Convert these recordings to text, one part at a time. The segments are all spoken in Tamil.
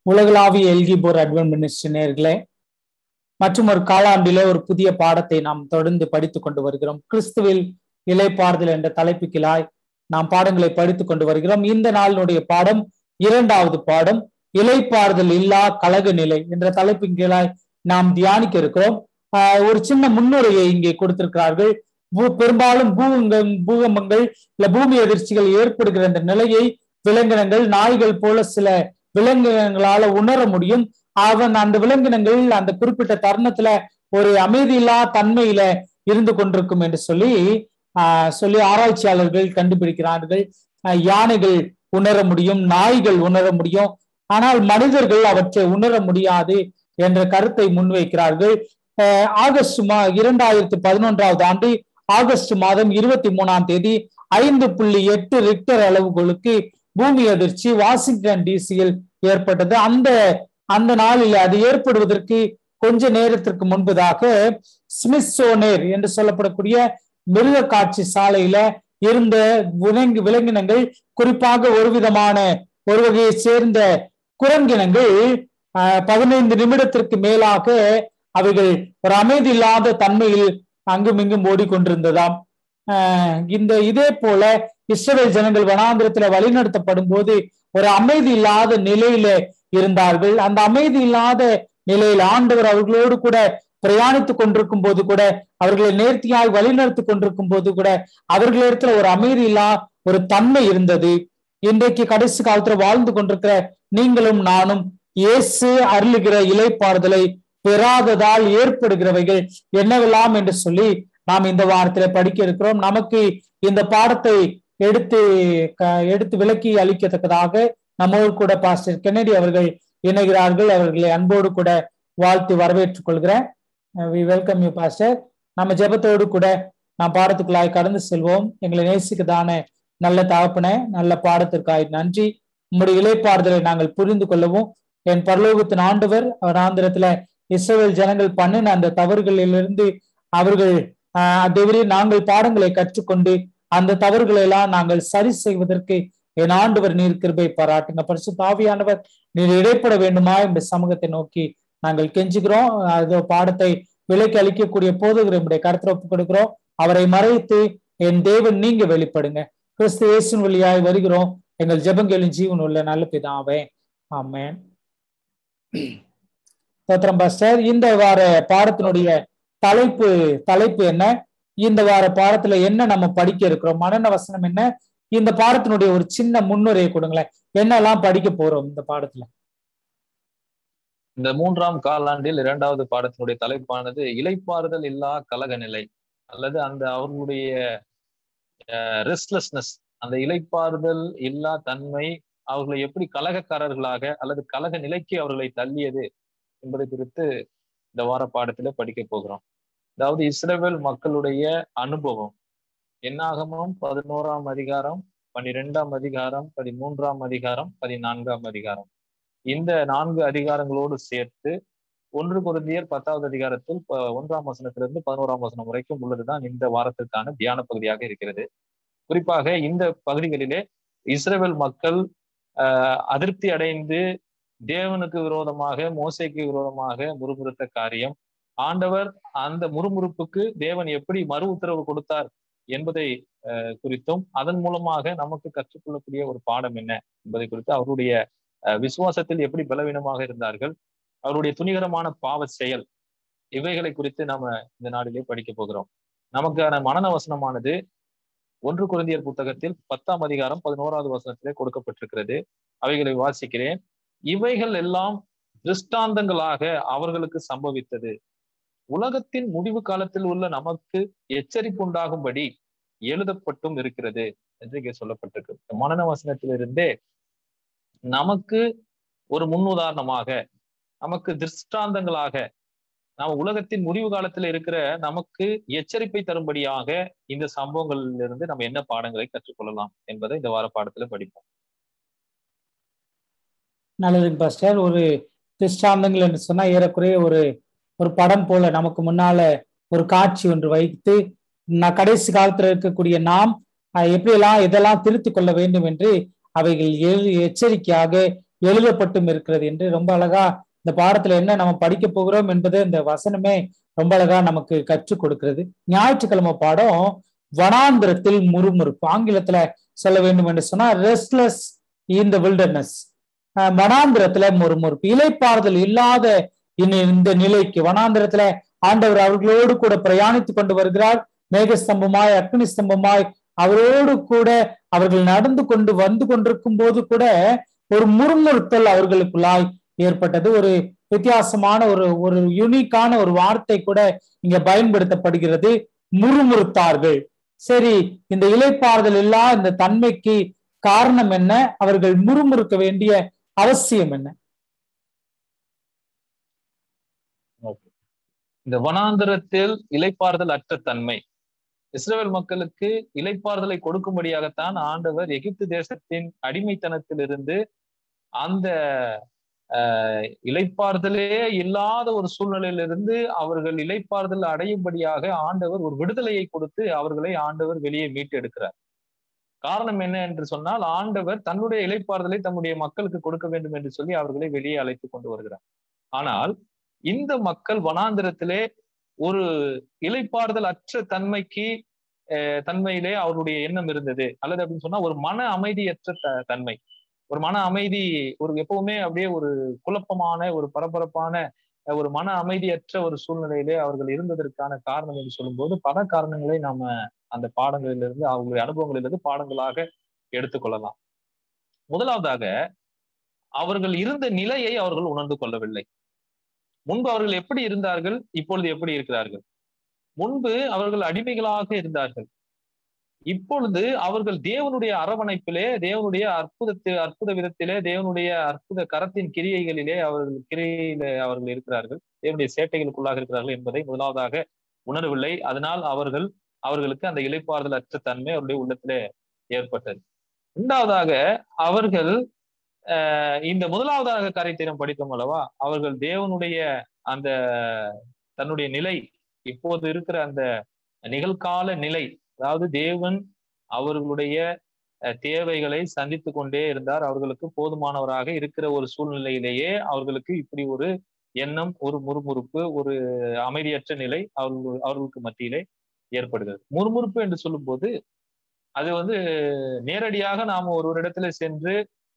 உலகளாவிய எல்கிபோர் அட்வென்ட் மினிஸ்ட்ரி நேர்களே மற்றும் ஒரு காலாண்டிலே ஒரு புதிய பாடத்தை நாம் தொடர்ந்து படித்துக் கொண்டு வருகிறோம் கிறிஸ்துவில் இலைப்பாறுதல் என்ற தலைப்புக்கிலாய் நாம் பாடங்களை படித்துக் கொண்டு வருகிறோம் இந்த நாளினுடைய பாடம் இரண்டாவது பாடம் இலைப்பாறுதல் இல்லா கழக நிலை என்ற தலைப்பின் கீழாய் நாம் தியானிக்க இருக்கிறோம் ஆஹ் ஒரு சின்ன முன்னுரையை இங்கே கொடுத்திருக்கிறார்கள் பூ- பெரும்பாலும் பூகங்கள் பூகம்பங்கள் இல்ல பூமி அதிர்ச்சிகள் ஏற்படுகிற இந்த நிலையை விலங்கினங்கள் நாய்கள் போல சில விலங்கினங்களால உணர முடியும் அவன் அந்த விலங்கினங்கள் அந்த குறிப்பிட்ட தருணத்துல ஒரு அமைதியில்லா தன்மையில இருந்து கொண்டிருக்கும் என்று சொல்லி ஆஹ் சொல்லி ஆராய்ச்சியாளர்கள் கண்டுபிடிக்கிறார்கள் ஆஹ் யானைகள் உணர முடியும் நாய்கள் உணர முடியும் ஆனால் மனிதர்கள் அவற்றை உணர முடியாது என்ற கருத்தை முன்வைக்கிறார்கள் ஆஹ் ஆகஸ்ட் மா இரண்டாயிரத்தி பதினொன்றாவது ஆண்டு ஆகஸ்ட் மாதம் இருபத்தி மூணாம் தேதி ஐந்து புள்ளி எட்டு ரிக்டர் அளவுகளுக்கு பூமி அதிர்ச்சி வாஷிங்டன் டிசியில் ஏற்பட்டது அந்த அந்த நாளில் அது ஏற்படுவதற்கு கொஞ்ச நேரத்திற்கு முன்பதாக ஸ்மித்சோனேர் என்று சொல்லப்படக்கூடிய மிருக காட்சி சாலையில இருந்த விலங்கு விலங்கினங்கள் குறிப்பாக ஒரு விதமான ஒரு வகையை சேர்ந்த குரங்கினங்கள் ஆஹ், பதினைந்து நிமிடத்திற்கு மேலாக அவைகள் ஒரு அமைதி இல்லாத தன்மையில் அங்கும் இங்கும் ஓடிக்கொண்டிருந்ததாம் ஆஹ், இந்த இதே போல இஸ்ரவேல் ஜனங்கள் வனாந்திரத்துல வழிநடத்தப்படும் போது ஒரு அமைதி இல்லாத நிலையில இருந்தார்கள் அந்த அமைதி இல்லாத நிலையில் ஆண்டவர் அவர்களோடு கூட பிரயாணித்துக் கொண்டிருக்கும் போது கூட அவர்களை நேர்த்தியாய் வழிநடத்தி கொண்டிருக்கும் போது கூட அவர்களிடத்துல ஒரு அமைதி இல்லா ஒரு தன்மை இருந்தது இன்றைக்கு கடைசி காலத்துல வாழ்ந்து கொண்டிருக்கிற நீங்களும் நானும் இயேசு அருளுகிற இலைப்பாறுதலை பெறாததால் ஏற்படுகிறவைகள் என்னவெல்லாம் என்று சொல்லி நாம் இந்த வாரத்திலே படிக்க இருக்கிறோம் நமக்கு இந்த பாடத்தை எடுத்து க- எடுத்து விளக்கி அளிக்கத்தக்கதாக நம்மோடு கூட பாஸ்டர் கென்னடி அவர்கள் இணைகிறார்கள் அவர்களை அன்போடு கூட வாழ்த்து வரவேற்றுக் கொள்கிறேன் வி வெல்கம் யூ பாஸ்டர் நம்ம ஜெபத்தோடு கூட நாம் பாடத்துக்குள்ளாய் கடந்து செல்வோம் எங்களை நேசிக்கதான நல்ல தகப்பனே நல்ல பாடத்திற்காய் நன்றி உம்முடைய இலைப்பாறுதலை நாங்கள் புரிந்து கொள்ளவும் என் பரலோகத்தின் ஆண்டவர் அவர் ஆந்திரத்துல இஸ்ரவேல் ஜனங்கள் பண்ணின அந்த தவறுகளிலிருந்து அவர்கள் ஆஹ் தேவரே நாங்கள் பாடங்களை கற்றுக்கொண்டு அந்த தவறுகளை எல்லாம் நாங்கள் சரி செய்வதற்கு என் ஆண்டவர் நீர் கிருபை பாராட்டுங்க பரிசு தாவியானவர் நீர் இடைப்பட வேண்டுமா இந்த சமூகத்தை நோக்கி நாங்கள் கெஞ்சுகிறோம் அது பாடத்தை விலைக்கு அளிக்கக்கூடிய போதுகிற நம்முடைய கருத்துல ஒப்புக் கொடுக்கிறோம் அவரை மறைத்து என் தேவன் நீங்க வெளிப்படுங்க கிறிஸ்து இயேசுவின் வழியாய் வருகிறோம் எங்கள் ஜெபங்களின் ஜீவன் உள்ள நல்ல பிதாவே ஆமென் தோத்திரம் பாஸ்டர் இந்த வார பாடத்தினுடைய தலைப்பு தலைப்பு என்ன இந்த வார பாடத்துல என்ன நம்ம படிக்க இருக்கிறோம் மனன வசனம் என்ன இந்த பாடத்தினுடைய ஒரு சின்ன முன்னுரையை கொடுங்களேன் என்னெல்லாம் படிக்க போறோம் இந்த பாடத்துல இந்த மூன்றாம் காலாண்டில் இரண்டாவது பாடத்தினுடைய தலைப்பானது இலைப்பாறுதல் இல்லா கலக நிலை அல்லது அந்த அவர்களுடைய ரெஸ்ட்லெஸ்னஸ் அந்த இலைப்பாறுதல் இல்லா தன்மை அவர்களை எப்படி கலகக்காரர்களாக அல்லது கலக நிலைக்கு அவர்களை தள்ளியது என்பதை குறித்து இந்த வார பாடத்துல படிக்க போகிறோம் அதாவது இஸ்ரவேல் மக்களுடைய அனுபவம் என்னாகமும் பதினோராம் அதிகாரம் பன்னிரெண்டாம் அதிகாரம் பதிமூன்றாம் அதிகாரம் பதினான்காம் அதிகாரம் இந்த நான்கு அதிகாரங்களோடு சேர்த்து ஒன்று குருந்தியர் பத்தாவது அதிகாரத்தில் ப- ஒன்றாம் வசனத்திலிருந்து பதினோராம் வசனம் வரைக்கும் உள்ளதுதான் இந்த வாரத்திற்கான தியான பகுதியாக இருக்கிறது குறிப்பாக இந்த பகுதிகளிலே இஸ்ரேல் மக்கள் ஆஹ், அதிருப்தி அடைந்து தேவனுக்கு விரோதமாக மோசைக்கு விரோதமாக முறுமுறுத்த காரியம் ஆண்டவர் அந்த முறுமுறுப்புக்கு தேவன் எப்படி மறு உத்தரவு கொடுத்தார் என்பதை ஆஹ், குறித்தும் அதன் மூலமாக நமக்கு கற்றுக்கொள்ளக்கூடிய ஒரு பாடம் என்ன என்பதை குறித்து அவருடைய அஹ் விசுவாசத்தில் எப்படி பலவீனமாக இருந்தார்கள் அவருடைய துணிகரமான பாவ செயல் இவைகளை குறித்து நாம இந்த நாளிலே படிக்க போகிறோம் நமக்கான மனன வசனமானது ஒன்று குருந்தியர் புத்தகத்தில் பத்தாம் அதிகாரம் பதினோராவது வசனத்திலே கொடுக்கப்பட்டிருக்கிறது அவைகளை வாசிக்கிறேன் இவைகள் எல்லாம் திருஷ்டாந்தங்களாக அவர்களுக்கு சம்பவித்தது உலகத்தின் முடிவு காலத்தில் உள்ள நமக்கு எச்சரிப்பு உண்டாகும்படி எழுதப்பட்டும் இருக்கிறது என்று இங்கே சொல்லப்பட்டிருக்கு மனன வசனத்திலிருந்தே நமக்கு ஒரு முன்னுதாரணமாக நமக்கு திருஷ்டாந்தங்களாக நம்ம உலகத்தின் முடிவு காலத்துல இருக்கிற நமக்கு எச்சரிப்பை தரும்படியாக இந்த சம்பவங்களிலிருந்து நம்ம என்ன பாடங்களை கற்றுக்கொள்ளலாம் என்பதை இந்த வார பாடத்துல படிப்போம் நல்லது பாஸ்டர் ஒரு திருஷ்டாந்தங்கள் என்று சொன்னா ஏறக்குறைய ஒரு ஒரு படம் போல நமக்கு முன்னால ஒரு காட்சி ஒன்று வைத்து நான் கடைசி காலத்துல இருக்கக்கூடிய நாம் அஹ், எப்படியெல்லாம் இதெல்லாம் திருத்திக் கொள்ள வேண்டும் என்று அவைகள் எழு- எச்சரிக்கையாக எழுதப்பட்டும் இருக்கிறது என்று ரொம்ப அழகா இந்த பாடத்துல என்ன நம்ம படிக்க போகிறோம் என்பது இந்த வசனமே ரொம்ப அழகா நமக்கு கற்றுக் கொடுக்கிறது ஞாயிற்றுக்கிழமை பாடம் வனாந்திரத்தில் முறுமுறுப்பு ஆங்கிலத்துல சொல்ல வேண்டும் என்று சொன்னா ரெஸ்ட்லெஸ் இன் த வில்டர்னஸ் வனாந்திரத்துல முறுமுறுப்பு இலைப்பாறுதல் இல்லாத இந்த நிலைக்கு வனாந்திரத்துல ஆண்டவர் அவர்களோடு கூட பிரயாணித்துக் கொண்டு வருகிறார் மேகஸ்தம்பமாய் அக்னி ஸ்தம்பமாய் அவரோடு கூட அவர்கள் நடந்து கொண்டு வந்து கொண்டிருக்கும் போது கூட ஒரு முறுமுறுத்தல் அவர்களுக்குள்ளாய் ஏற்பட்டது ஒரு வித்தியாசமான ஒரு ஒரு யுனிக்கான ஒரு வார்த்தை கூட இங்க பயன்படுத்தப்படுகிறது முறுமுறுத்தார்கள் சரி இந்த இலைப்பாறுதல் இல்லா இந்த தன்மைக்கு காரணம் என்ன அவர்கள் முறுமுறுக்க வேண்டிய அவசியம் என்ன இந்த வனாந்திரத்தில் இலைப்பாறுதல் அற்ற தன்மை இஸ்ரேல் மக்களுக்கு இலைப்பாறுதலை கொடுக்கும்படியாகத்தான் ஆண்டவர் எகிப்து தேசத்தின் அடிமைத்தனத்திலிருந்து அந்த இலைப்பாறுதலே இல்லாத ஒரு சூழ்நிலையிலிருந்து அவர்கள் இலைப்பாறுதல் அடையும்படியாக ஆண்டவர் ஒரு விடுதலையை கொடுத்து அவர்களை ஆண்டவர் வெளியே மீட்டெடுக்கிறார் காரணம் என்ன என்று சொன்னால் ஆண்டவர் தன்னுடைய இலைப்பாறுதலை தம்முடைய மக்களுக்கு கொடுக்க வேண்டும் என்று சொல்லி அவர்களை வெளியே அழைத்து கொண்டு வருகிறார் ஆனால் இந்த மக்கள் வனாந்திரத்திலே ஒரு இலைப்பாறுதல் அற்ற தன்மைக்கு தன்மையிலே அவருடைய எண்ணம் இருந்தது அல்லது அப்படின்னு சொன்னா ஒரு மன அமைதியற்ற த தன்மை ஒரு மன அமைதி ஒரு எப்பவுமே அப்படியே ஒரு குழப்பமான ஒரு பரபரப்பான ஒரு மன அமைதியற்ற ஒரு சூழ்நிலையிலே அவர்கள் இருந்ததற்கான காரணம் என்று சொல்லும்போது பல காரணங்களை நாம அந்த பாடங்களிலிருந்து அவங்களுடைய அனுபவங்களிலிருந்து பாடங்களாக எடுத்துக்கொள்ளலாம் முதலாவதாக அவர்கள் இருந்த நிலையை அவர்கள் உணர்ந்து கொள்ளவில்லை முன்பு அவர்கள் எப்படி இருந்தார்கள் இப்பொழுது எப்படி இருக்கிறார்கள் முன்பு அவர்கள் அடிமைகளாக இருந்தார்கள் இப்பொழுது அவர்கள் தேவனுடைய அரவணைப்பிலே தேவனுடைய அற்புதத்து அற்புத விதத்திலே தேவனுடைய அற்புத கரத்தின் கிரியைகளிலே அவர்கள் கிரியையிலே அவர்கள் இருக்கிறார்கள் தேவனுடைய சேட்டைகளுக்குள்ளாக இருக்கிறார்கள் என்பதை முதலாவதாக உணரவில்லை அதனால் அவர்கள் அவர்களுக்கு அந்த இலைப்பாறுதல் அற்ற தன்மை அவருடைய உள்ளத்திலே ஏற்பட்டது இரண்டாவதாக அவர்கள் இந்த முதலாவதாக காரியத்தை நாம் படித்தோம் அல்லவா அவர்கள் தேவனுடைய அந்த தன்னுடைய நிலை இப்போது இருக்கிற அந்த நிகழ்கால நிலை அதாவது தேவன் அவர்களுடைய தேவைகளை சந்தித்து கொண்டே இருந்தார் அவர்களுக்கு போதுமானவராக இருக்கிற ஒரு சூழ்நிலையிலேயே அவர்களுக்கு இப்படி ஒரு எண்ணம் ஒரு முறுமுறுப்பு ஒரு அமைதியற்ற நிலை அவர்கள் அவர்களுக்கு மத்தியிலே ஏற்படுகிறது முறுமுறுப்பு என்று சொல்லும்போது அது வந்து நேரடியாக நாம ஒரு ஒரு இடத்துல சென்று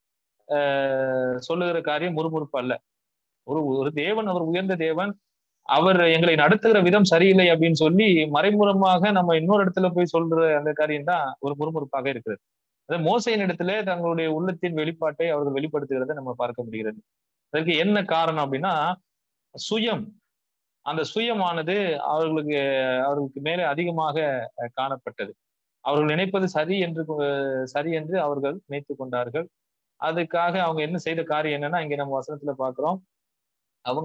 சொல்லுகிற காரியம் முறுமுறுப்பு அல்ல ஒரு ஒரு தேவன் அவர் உயர்ந்த தேவன் அவர் எங்களை நடத்துகிற விதம் சரியில்லை அப்படின்னு சொல்லி மறைமுகமாக நம்ம இன்னொரு இடத்துல போய் சொல்ற அந்த காரியம் தான் ஒரு முறுமுறுப்பாக இருக்கிறது அது மோசையின் இடத்துல தங்களுடைய உள்ளத்தின் வெளிப்பாட்டை அவர்கள் வெளிப்படுத்துகிறத நம்ம பார்க்க முடிகிறது அதற்கு என்ன காரணம் அப்படின்னா சுயம் அந்த சுயமானது அவர்களுக்கு அவர்களுக்கு மேலே அதிகமாக காணப்பட்டது அவர்கள் நினைப்பது சரி என்று சரி என்று அவர்கள் நினைத்து கொண்டார்கள் அதுக்காக அவங்க என்ன செய்த காரியம் என்னன்னா இங்க நம்ம வசனத்துல பாக்குறோம் அவங்க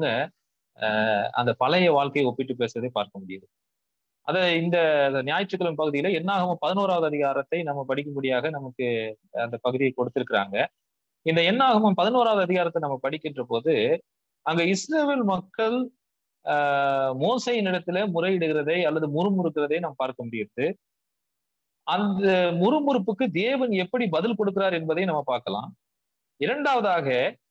அந்த பழைய வாழ்க்கையை ஒப்பிட்டு பேசுறதை பார்க்க முடியுது அத இந்த ஞாயிற்றுக்கிழமை பகுதியில என்னாகும் பதினோராவது அதிகாரத்தை நம்ம படிக்கும்படியாக நமக்கு அந்த பகுதியை கொடுத்திருக்கிறாங்க இந்த என்னாகமும் பதினோராவது அதிகாரத்தை நம்ம படிக்கின்ற போது அங்க இஸ்ரேல் மக்கள் ஆஹ் மோசையின் இடத்துல முறையிடுகிறதை அல்லது முறுமுறுக்கிறதை நாம் பார்க்க முடியுது அந்த முறுமுறுப்புக்கு தேவன் எப்படி பதில் கொடுக்கிறார் என்பதை நம்ம பார்க்கலாம் இரண்டாவதாக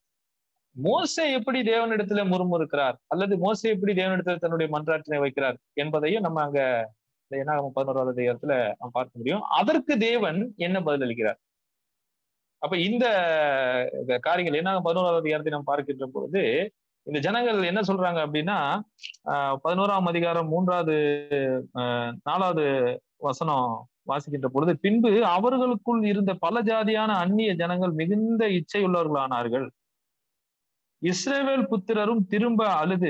மோசை எப்படி தேவனிடத்துல முறுமுறுக்கிறார் அல்லது மோசை எப்படி தேவனிடத்துல தன்னுடைய மன்றாட்டினை வைக்கிறார் என்பதையும் நம்ம அங்க இந்த என்னாகும் பதினோராவது அதிகாரத்துல நம்ம பார்க்க முடியும் அதற்கு தேவன் என்ன பதிலளிக்கிறார் அப்ப இந்த காரியங்கள் என்ன பதினோராவது அதிகாரத்தை நம்ம பார்க்கின்ற பொழுது இந்த ஜனங்கள் என்ன சொல்றாங்க அப்படின்னா பதினோராம் அதிகாரம் மூன்றாவது நாலாவது வசனம் வாசிக்கின்ற பொழுது பின்பு அவர்களுக்குள் இருந்த பல ஜாதியான அந்நிய ஜனங்கள் மிகுந்த இச்சையுள்ளவர்களானார்கள் இஸ்ரேவேல் புத்திரரும் திரும்ப அழுது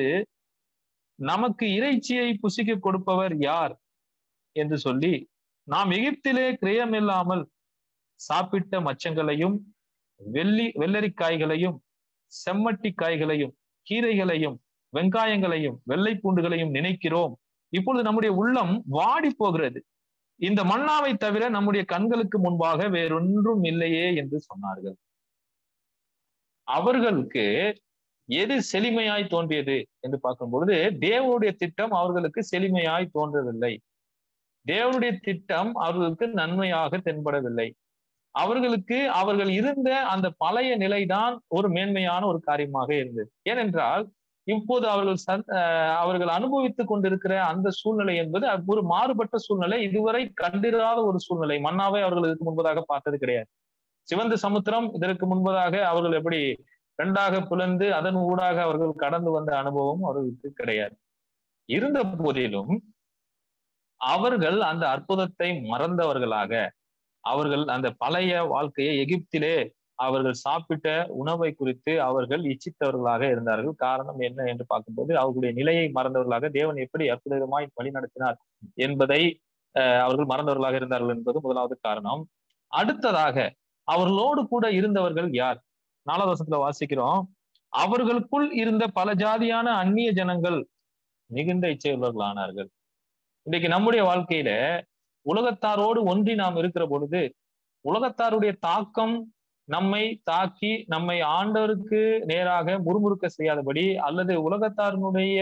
நமக்கு இறைச்சியை புசிக்க கொடுப்பவர் யார் என்று சொல்லி நாம் எகிப்திலே கிரயமில்லாமல் சாப்பிட்ட மச்சங்களையும் வெள்ளி வெள்ளரிக்காய்களையும் செம்மட்டி காய்களையும் கீரைகளையும் வெங்காயங்களையும் வெள்ளை பூண்டுகளையும் நினைக்கிறோம் இப்பொழுது நம்முடைய உள்ளம் வாடி போகிறது இந்த மன்னாவை தவிர நம்முடைய கண்களுக்கு முன்பாக வேறொன்றும் இல்லையே என்று சொன்னார்கள் அவர்களுக்கு எது செழுமையாய் தோன்றியது என்று பார்க்கும் பொழுது தேவனுடைய திட்டம் அவர்களுக்கு செழுமையாய் தோன்றவில்லை தேவனுடைய திட்டம் அவர்களுக்கு நன்மையாக தென்படவில்லை அவர்களுக்கு அவர்கள் இருந்த அந்த பழைய நிலைதான் ஒரு மேன்மையான ஒரு காரியமாக இருந்தது ஏனென்றால் இப்போது அவர்கள் அவர்கள் அனுபவித்துக் கொண்டிருக்கிற அந்த சூழ்நிலை என்பது ஒரு மாறுபட்ட சூழ்நிலை இதுவரை கண்டிராத ஒரு சூழ்நிலை மன்னாவை அவர்கள் இதுக்கு முன்பதாக பார்த்தது கிடையாது சிவந்த சமுத்திரம் இதற்கு முன்பதாக அவர்கள் எப்படி இரண்டாக புலந்து அதன் ஊடாக அவர்கள் கடந்து வந்த அனுபவம் அவர்களுக்கு கிடையாது இருந்த போதிலும் அவர்கள் அந்த அற்புதத்தை மறந்தவர்களாக அவர்கள் அந்த பழைய வாழ்க்கையை எகிப்திலே அவர்கள் சாப்பிட்ட உணவை குறித்து அவர்கள் இச்சித்தவர்களாக இருந்தார்கள் காரணம் என்ன என்று பார்க்கும்போது அவர்களுடைய நிலையை மறந்தவர்களாக தேவன் எப்படி அற்புதமாய் வழி நடத்தினார் என்பதை அவர்கள் மறந்தவர்களாக இருந்தார்கள் என்பது முதலாவது காரணம் அடுத்ததாக அவர்களோடு கூட இருந்தவர்கள் யார் நாலாவது வருஷத்துல வாசிக்கிறோம் அவர்களுக்குள் இருந்த பல ஜாதியான அந்நிய ஜனங்கள் மிகுந்த இச்சையுள்ளவர்களானார்கள் இன்றைக்கு நம்முடைய வாழ்க்கையில உலகத்தாரோடு ஒன்றி நாம் இருக்கிற பொழுது உலகத்தாருடைய தாக்கம் நம்மை தாக்கி நம்மை ஆண்டவருக்கு நேராக முறுமுறுக்க செய்யாதபடி அல்லது உலகத்தாரினுடைய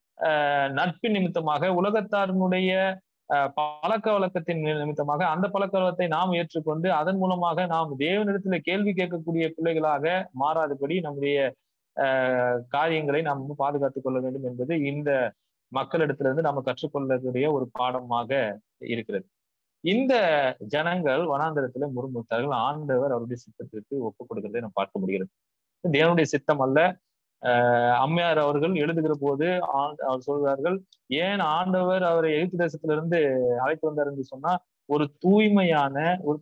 நட்பின் நிமித்தமாக உலகத்தாரினுடைய பழக்க வழக்கத்தின் நிமித்தமாக அந்த பழக்க வழக்கத்தை நாம் ஏற்றுக்கொண்டு அதன் மூலமாக நாம் தேவனிடத்துல கேள்வி கேட்கக்கூடிய பிள்ளைகளாக மாறாதபடி நம்முடைய காரியங்களை நாம் பாதுகாத்துக் கொள்ள வேண்டும் என்பது இந்த மக்களிடத்திலிருந்து நம்ம கற்றுக்கொள்ளக்கூடிய ஒரு பாடமாக இருக்கிறது இந்த ஜனங்கள் வனாந்தரத்துல முறுமுறுத்தார்கள் ஆண்டவர் அவருடைய சித்தத்திற்கு ஒப்புக் கொடுக்கிறதை நம்ம பார்க்க முடிகிறது தேவனுடைய சித்தம் அல்ல அம்மையார் அவர்கள் எழுதுகிற போது அவர் சொல்கிறார்கள் ஏன் ஆண்டவர் அவரை எழுத்து தேசத்திலிருந்து அழைத்து வந்தார் என்று சொன்னா ஒரு தூய்மையான ஒரு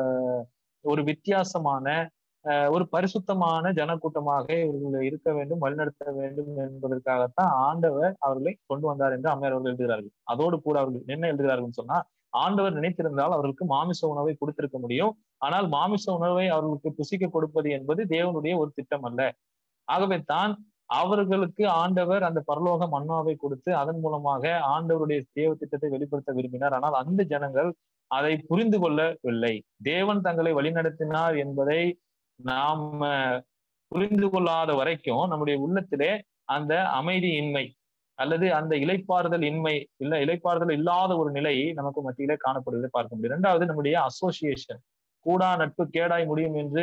ஒரு வித்தியாசமான ஒரு பரிசுத்தமான ஜனக்கூட்டமாக இவர்கள் இருக்க வேண்டும் வழிநடத்த வேண்டும் என்பதற்காகத்தான் ஆண்டவர் அவர்களை கொண்டு வந்தார் என்று அம்மையார் அவர்கள் எழுதுகிறார்கள் அதோடு கூட அவர்கள் என்ன எழுதுகிறார்கள் சொன்னா ஆண்டவர் நினைத்திருந்தால் அவர்களுக்கு மாமிச உணவை கொடுத்திருக்க முடியும் ஆனால் மாமிச உணவை அவர்களுக்கு புசிக்க கொடுப்பது என்பது தேவனுடைய ஒரு திட்டம் அல்ல ஆகவே தான் அவர்களுக்கு ஆண்டவர் அந்த பரலோக மன்னாவை கொடுத்து அதன் மூலமாக ஆண்டவருடைய தேவ திட்டத்தை வெளிப்படுத்த விரும்பினார் ஆனால் அந்த ஜனங்கள் அதை புரிந்து கொள்ளவில்லை தேவன் தங்களை வழிநடத்தினார் என்பதை நாம் புரிந்து கொள்ளாத வரைக்கும் நம்முடைய உள்ளத்திலே அந்த அமைதியின்மை அல்லது அந்த இலைப்பாறுதல் இன்மை இல்ல இலைப்பாறுதல் இல்லாத ஒரு நிலை நமக்கு மத்தியிலே காணப்படுவதை பார்க்க முடியும் இரண்டாவது நம்முடைய அசோசியேஷன் கூடா நட்பு கேடாய் முடியும் என்று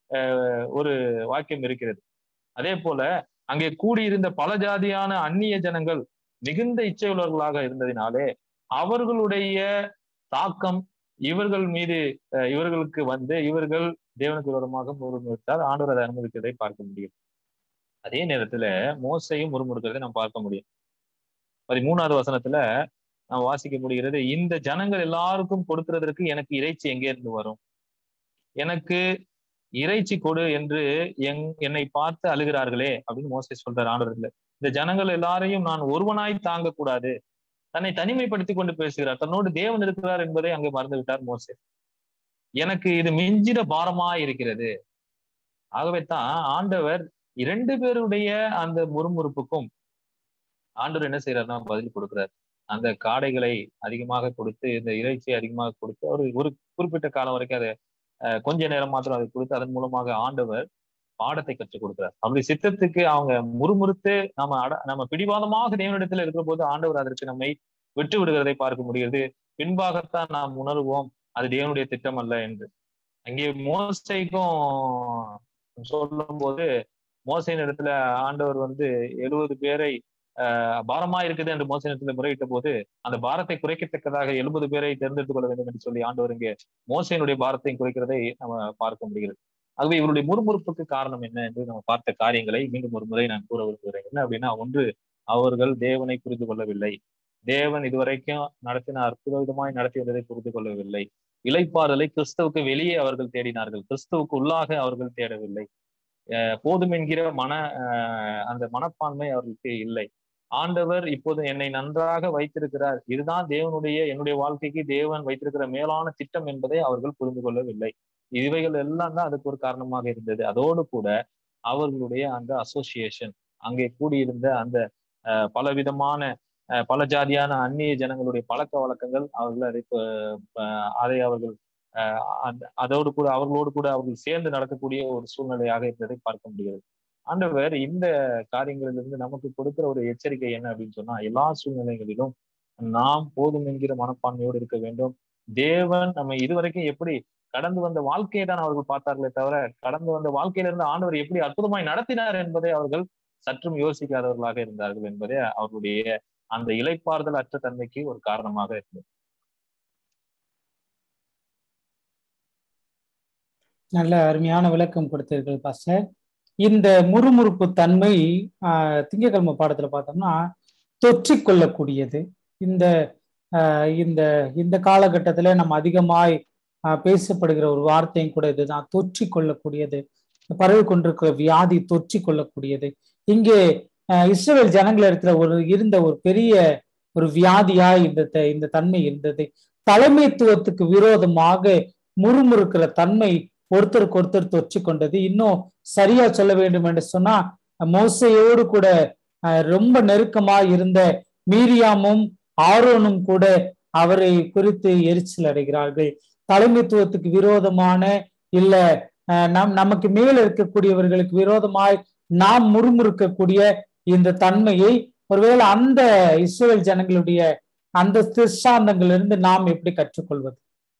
ஒரு வாக்கியம் இருக்கிறது அதே போல அங்கே கூடியிருந்த பல ஜாதியான அந்நிய ஜனங்கள் மிகுந்த இச்சையுள்ளவர்களாக இருந்ததினாலே அவர்களுடைய தாக்கம் இவர்கள் மீது இவர்களுக்கு வந்து இவர்கள் தேவனுக்கு விரோதமாக முறுமுறுத்தால் ஆண்டவர் அதை அனுமதிக்கிறதை பார்க்க முடியும் அதே நேரத்துல மோசையும் முறுமுறுக்கிறதை நாம் பார்க்க முடியும் பதிமூணாவது வசனத்துல நாம் வாசிக்க முடிகிறது இந்த ஜனங்கள் எல்லாருக்கும் கொடுக்கிறதற்கு எனக்கு இறைச்சி எங்கே இருந்து வரும் எனக்கு இறைச்சி கொடு என்று எங் என்னை பார்த்து அழுகிறார்களே அப்படின்னு மோசை சொல்றார் ஆண்டவர்கள் இந்த ஜனங்கள் எல்லாரையும் நான் ஒருவனாய் தாங்க கூடாது தன்னை தனிமைப்படுத்தி கொண்டு பேசுகிறார் தன்னோடு தேவன் இருக்கிறார் என்பதை அங்கே மறந்து விட்டார் மோசே எனக்கு இது மிஞ்சிட பாரமா இருக்கிறது ஆகவே தான் ஆண்டவர் இரண்டு பேருடைய அந்த முறுமுறுப்புக்கும் ஆண்டவர் என்ன செய்யறாருன்னா பதில் கொடுக்கிறார் அந்த காடைகளை அதிகமாக கொடுத்து இந்த இறைச்சியை அதிகமாக கொடுத்து அவர் ஒரு குறிப்பிட்ட காலம் வரைக்கும் அதை கொஞ்ச நேரம் மாத்திரம் அதை கொடுத்து அதன் மூலமாக ஆண்டவர் பாடத்தை கற்றுக் கொடுக்கிறார் அப்படி சித்தத்துக்கு அவங்க முறுமுறுத்து நம்ம அட நம்ம பிடிவாதமாக தேவனிடத்துல இருக்கிற போது ஆண்டவர் அதற்கு நம்மை விட்டு விடுகிறதை பார்க்க முடிகிறது பின்பாகத்தான் நாம் உணர்வோம் அது தேவனுடைய திட்டம் அல்ல என்று அங்கே மோசைக்கும் சொல்லும் போது மோசையின் இடத்துல ஆண்டவர் வந்து எழுபது பேரை ஆஹ் பாரமா இருக்குது என்று மோச இடத்துல முறையிட்ட போது அந்த பாரத்தை குறைக்கத்தக்கதாக எழுபது பேரை தேர்ந்தெடுத்துக் கொள்ள வேண்டும் என்று சொல்லி ஆண்டவர் இங்கே மோசையினுடைய பாரத்தையும் குறைக்கிறதை நம்ம பார்க்க முடிகிறது ஆகவே இவருடைய முறுமுறுப்புக்கு காரணம் என்ன என்று நம்ம பார்த்த காரியங்களை மீண்டும் ஒரு முறை நான் கூற விரும்புகிறேன் என்ன அப்படின்னா ஒன்று அவர்கள் தேவனை புரிந்து கொள்ளவில்லை தேவன் இதுவரைக்கும் நடத்தின அற்புத விதமாய் நடத்தி வந்ததை புரிந்து கொள்ளவில்லை இலைப்பாறுதலை கிறிஸ்தவுக்கு வெளியே அவர்கள் தேடினார்கள் கிறிஸ்தவுக்கு உள்ளாக அவர்கள் தேடவில்லை போதும் என்கிற மன அந்த மனப்பான்மை அவர்களுக்கு இல்லை ஆண்டவர் இப்போது என்னை நன்றாக வைத்திருக்கிறார் இதுதான் தேவனுடைய என்னுடைய வாழ்க்கைக்கு தேவன் வைத்திருக்கிற மேலான திட்டம் என்பதை அவர்கள் புரிந்து கொள்ளவில்லை இவைகள் எல்லாம் தான் அதுக்கு ஒரு காரணமாக இருந்தது அதோடு கூட அவர்களுடைய அந்த அசோசியேஷன் அங்கே கூடியிருந்த அந்த பலவிதமான பல ஜாதியான அந்நிய ஜனங்களுடைய பழக்க வழக்கங்கள் அவர்கள் அதை அதை அவர்கள் அதோடு கூட அவர்களோடு கூட அவர்கள் சேர்ந்து நடக்கக்கூடிய ஒரு சூழ்நிலையாக இருந்ததை பார்க்க முடிகிறது ஆண்டவர் இந்த காரியங்களிலிருந்து நமக்கு கொடுக்கிற ஒரு எச்சரிக்கை என்ன அப்படின்னு சொன்னா எல்லா சூழ்நிலைகளிலும் நாம் போதும் என்கிற மனப்பான்மையோடு இருக்க வேண்டும் தேவன் நம்ம இதுவரைக்கும் எப்படி கடந்து வந்த வாழ்க்கையை தான் அவர்கள் பார்த்தார்களே தவிர கடந்து வந்த வாழ்க்கையில இருந்து ஆண்டவர் எப்படி அற்புதமாய் நடத்தினார் என்பதை அவர்கள் சற்றும் யோசிக்காதவர்களாக இருந்தார்கள் என்பதே அவருடைய அந்த இலைப்பாறுதல் அற்ற தன்மைக்கு ஒரு காரணமாக இருந்தது நல்ல அருமையான விளக்கம் கொடுத்தீர்கள் பாஸ்டர் இந்த முறுமுறுப்பு தன்மை ஆஹ் திங்கக்கிழமை பாடத்துல பார்த்தோம்னா தொற்றிக் கொள்ளக்கூடியது இந்த ஆஹ் இந்த இந்த காலகட்டத்துல நம்ம அதிகமாய் ஆஹ் பேசப்படுகிற ஒரு வார்த்தையும் கூட இதுதான் தொற்றிக் கொள்ளக்கூடியது பரவி கொண்டிருக்கிற வியாதி தொற்றிக் கொள்ளக்கூடியது இங்கே இஸ்ரேல் ஜனங்கள் இடத்துல ஒரு இருந்த ஒரு பெரிய ஒரு வியாதியா இந்த இந்த தன்மை இருந்தது தலைமைத்துவத்துக்கு விரோதமாக முறுமுறுக்கிற தன்மை ஒருத்தருக்கு ஒருத்தர் தொற்றி கொண்டது இன்னும் சரியா சொல்ல வேண்டும் என்று சொன்னா மோசையோடு கூட ரொம்ப நெருக்கமா இருந்த மீரியாமும் ஆரோனும் கூட அவரை குறித்து எரிச்சல் அடைகிறார்கள் தலைமைத்துவத்துக்கு விரோதமான இல்ல நம் நமக்கு மேல இருக்கக்கூடியவர்களுக்கு விரோதமாய் நாம் முறுமுறுக்கக்கூடிய இந்த தன்மையை ஒருவேளை அந்த இஸ்ரேல் ஜனங்களுடைய அந்த திருஷ்டாந்தங்களிலிருந்து நாம் எப்படி கற்றுக்கொள்வது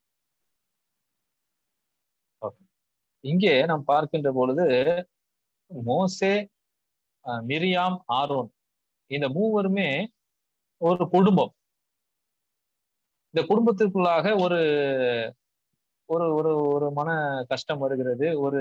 இங்கே நாம் பார்க்கின்ற பொழுது மோசே மிரியாம் ஆரோன் இந்த மூவருமே ஒரு குடும்பம் இந்த குடும்பத்திற்குள்ளாக ஒரு ஒரு ஒரு ஒரு மன கஷ்டம் வருகிறது ஒரு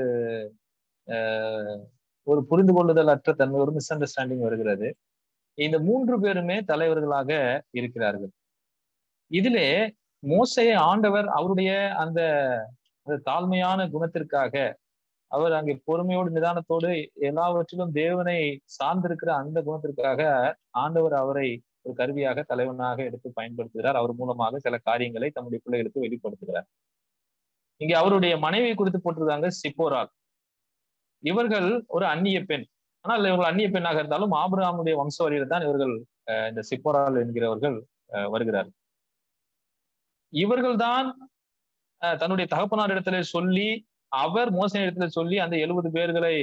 ஒரு புரிந்து கொள்ளுதல் அற்ற தன்மை ஒரு மிஸ் அண்டர்ஸ்டாண்டிங் வருகிறது இந்த மூன்று பேருமே தலைவர்களாக இருக்கிறார்கள் இதிலே மோசையை ஆண்டவர் அவருடைய அந்த அந்த தாழ்மையான குணத்திற்காக அவர் அங்கே பொறுமையோடு நிதானத்தோடு எல்லாவற்றிலும் தேவனை சார்ந்திருக்கிற அந்த குணத்திற்காக ஆண்டவர் அவரை ஒரு கருவியாக தலைவனாக எடுத்து பயன்படுத்துகிறார் அவர் மூலமாக சில காரியங்களை தம்முடைய பிள்ளைகளுக்கு வெளிப்படுத்துகிறார் இங்கே அவருடைய மனைவி குறித்து போட்டிருக்காங்க சிப்போரால் இவர்கள் ஒரு அந்நிய பெண் ஆனால் இவர்கள் அந்நிய பெண்ணாக இருந்தாலும் ஆபிரகாமுடைய வம்சவழியில் தான் இவர்கள் இந்த சிப்போரால் என்கிறவர்கள் வருகிறார்கள் இவர்கள்தான் தன்னுடைய தகப்பனார் இடத்துல சொல்லி அவர் மோசடி இடத்துல சொல்லி அந்த எழுபது பேர்களை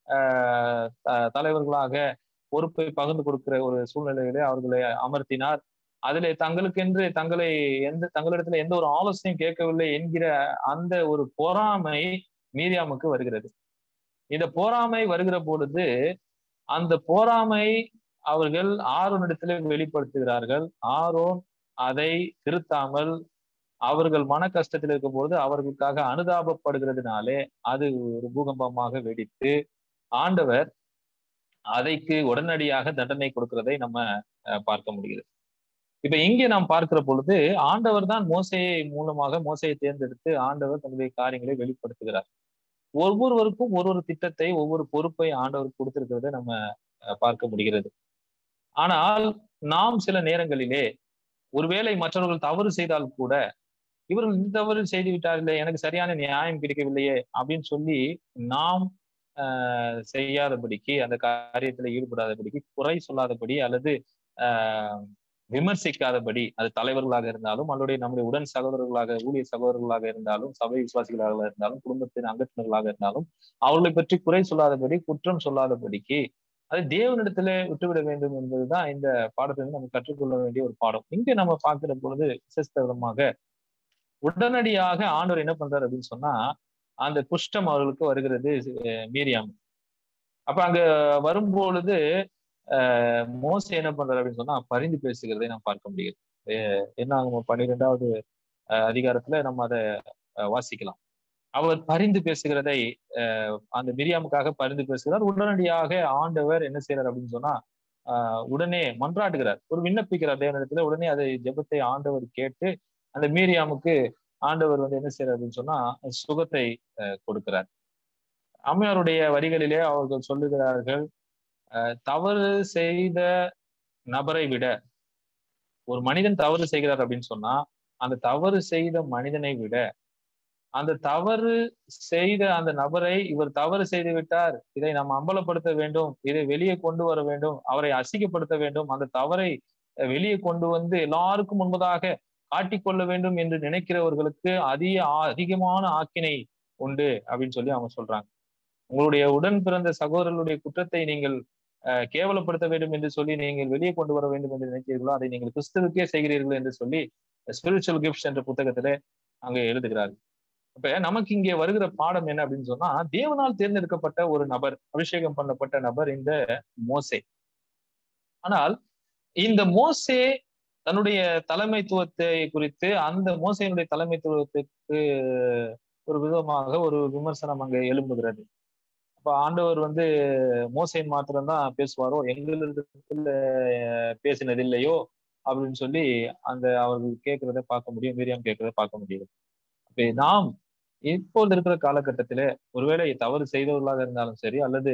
தலைவர்களாக பொறுப்பை பகிர்ந்து கொடுக்கிற ஒரு சூழ்நிலையிலே அவர்களை அமர்த்தினார் அதிலே தங்களுக்கென்று தங்களை எந்த தங்களிடத்துல எந்த ஒரு ஆலோசனையும் கேட்கவில்லை என்கிற அந்த ஒரு பொறாமை மீரியாமுக்கு வருகிறது இந்த போராமை வருகிற பொழுது அந்த போராமை அவர்கள் ஆரோனிடத்துல வெளிப்படுத்துகிறார்கள் ஆரோன் அதை திருத்தாமல் அவர்கள் மன கஷ்டத்தில் இருக்கும் பொழுது அவர்களுக்காக அனுதாபப்படுகிறதுனாலே அது ஒரு பூகம்பமாக வெடித்து ஆண்டவர் அதைக்கு உடனடியாக தண்டனை கொடுக்கிறதை நம்ம பார்க்க முடிகிறது இப்ப இங்கே நாம் பார்க்கிற பொழுது ஆண்டவர் தான் மோசையை மூலமாக மோசையை தேர்ந்தெடுத்து ஆண்டவர் தன்னுடைய காரியங்களை வெளிப்படுத்துகிறார் ஒவ்வொருவருக்கும் ஒரு ஒரு திட்டத்தை ஒவ்வொரு பொறுப்பை ஆண்டவர் கொடுத்திருக்கிறத நம்ம பார்க்க முடிகிறது ஆனால் நாம் சில நேரங்களிலே ஒருவேளை மற்றவர்கள் தவறு செய்தால் கூட இவர்கள் இந்த தவறு செய்து விட்டார்களே எனக்கு சரியான நியாயம் கிடைக்கவில்லையே அப்படின்னு சொல்லி நாம் செய்யாதபடிக்கு அந்த காரியத்துல ஈடுபடாதபடிக்கு குறை சொல்லாதபடி அல்லது ஆஹ் விமர்சிக்காதபடி அது தலைவர்களாக இருந்தாலும் அல்லது நம்முடைய உடன் சகோதரர்களாக ஊழிய சகோதரர்களாக இருந்தாலும் சபை விசுவாசிகளாக இருந்தாலும் குடும்பத்தின் அங்கத்தினர்களாக இருந்தாலும் அவர்களை பற்றி குறை சொல்லாதபடி குற்றம் சொல்லாதபடிக்கு அது தேவனிடத்துல விட்டுவிட வேண்டும் என்பதுதான் இந்த பாடத்திலிருந்து நம்ம கற்றுக்கொள்ள வேண்டிய ஒரு பாடம் இங்க நம்ம பார்க்கிற பொழுது விசேஷமாக உடனடியாக ஆண்டவர் என்ன பண்றாரு அப்படின்னு சொன்னா அந்த குஷ்டம் அவர்களுக்கு வருகிறது மீரியாம் அப்ப அங்க வரும்பொழுது அஹ் மோச என்ன பண்றாரு அப்படின்னு சொன்னா பரிந்து பேசுகிறதை நாம் பார்க்க முடியுது என்ன ஆகும் பன்னிரெண்டாவது அதிகாரத்துல நம்ம அதை வாசிக்கலாம் அவர் பரிந்து பேசுகிறதை அந்த மிரியாமுக்காக பரிந்து பேசுகிறார் உடனடியாக ஆண்டவர் என்ன செய்யறார் அப்படின்னு சொன்னா ஆஹ் உடனே மன்றாடுகிறார் ஒரு விண்ணப்பிக்கிறார் தேவனிடத்துல உடனே அதை ஜெபத்தை ஆண்டவர் கேட்டு அந்த மீரியாமுக்கு ஆண்டவர் வந்து என்ன செய்யறார் அப்படின்னு சொன்னா சுகத்தை கொடுக்கிறார் அம்மையாருடைய வரிகளிலே அவர்கள் சொல்லுகிறார்கள் தவறு செய்த நபரை விட ஒரு மனிதன் தவறு செய்கிறார் அப்படின்னு சொன்னா அந்த தவறு செய்த மனிதனை விட அந்த தவறு செய்த அந்த நபரை இவர் தவறு செய்து விட்டார் இதை நாம் அம்பலப்படுத்த வேண்டும் இதை வெளியே கொண்டு வர வேண்டும் அவரை அசிங்கப்படுத்த வேண்டும் அந்த தவறை வெளியே கொண்டு வந்து எல்லாருக்கும் முன்பதாக காட்டிக்கொள்ள வேண்டும் என்று நினைக்கிறவர்களுக்கு அதிக அதிகமான ஆக்கினை உண்டு அப்படின்னு சொல்லி அவங்க சொல்றாங்க உங்களுடைய உடன் பிறந்த சகோதரர்களுடைய குற்றத்தை நீங்கள் கேவலப்படுத்த வேண்டும் என்று சொல்லி நீங்கள் வெளியே கொண்டு வர வேண்டும் என்று நினைக்கிறீர்களோ அதை நீங்கள் கிறிஸ்துவுக்கே செய்கிறீர்கள் என்று சொல்லி ஸ்பிரிச்சுவல் கிஃப்ட்ஸ் என்ற புத்தகத்திலே அங்கே எழுதுகிறார்கள் இப்ப நமக்கு இங்கே வருகிற பாடம் என்ன அப்படின்னு சொன்னா தேவனால் தேர்ந்தெடுக்கப்பட்ட ஒரு நபர் அபிஷேகம் பண்ணப்பட்ட நபர் இந்த மோசே ஆனால் இந்த மோசே தன்னுடைய தலைமைத்துவத்தை குறித்து அந்த மோசையினுடைய தலைமைத்துவத்துக்கு ஒரு விதமாக ஒரு விமர்சனம் அங்க எழும்புகிறது அப்ப ஆண்டவர் வந்து மோசையின் மாத்திரம்தான் பேசுவாரோ எங்களிடத்துல பேசினது இல்லையோ அப்படின்னு சொல்லி அந்த அவர்கள் கேட்கிறத பார்க்க முடியும் மீரியம் கேட்கிறத பார்க்க முடியும் அப்ப நாம் இப்போது இருக்கிற காலகட்டத்தில ஒருவேளை தவறு செய்தவர்களாக இருந்தாலும் சரி அல்லது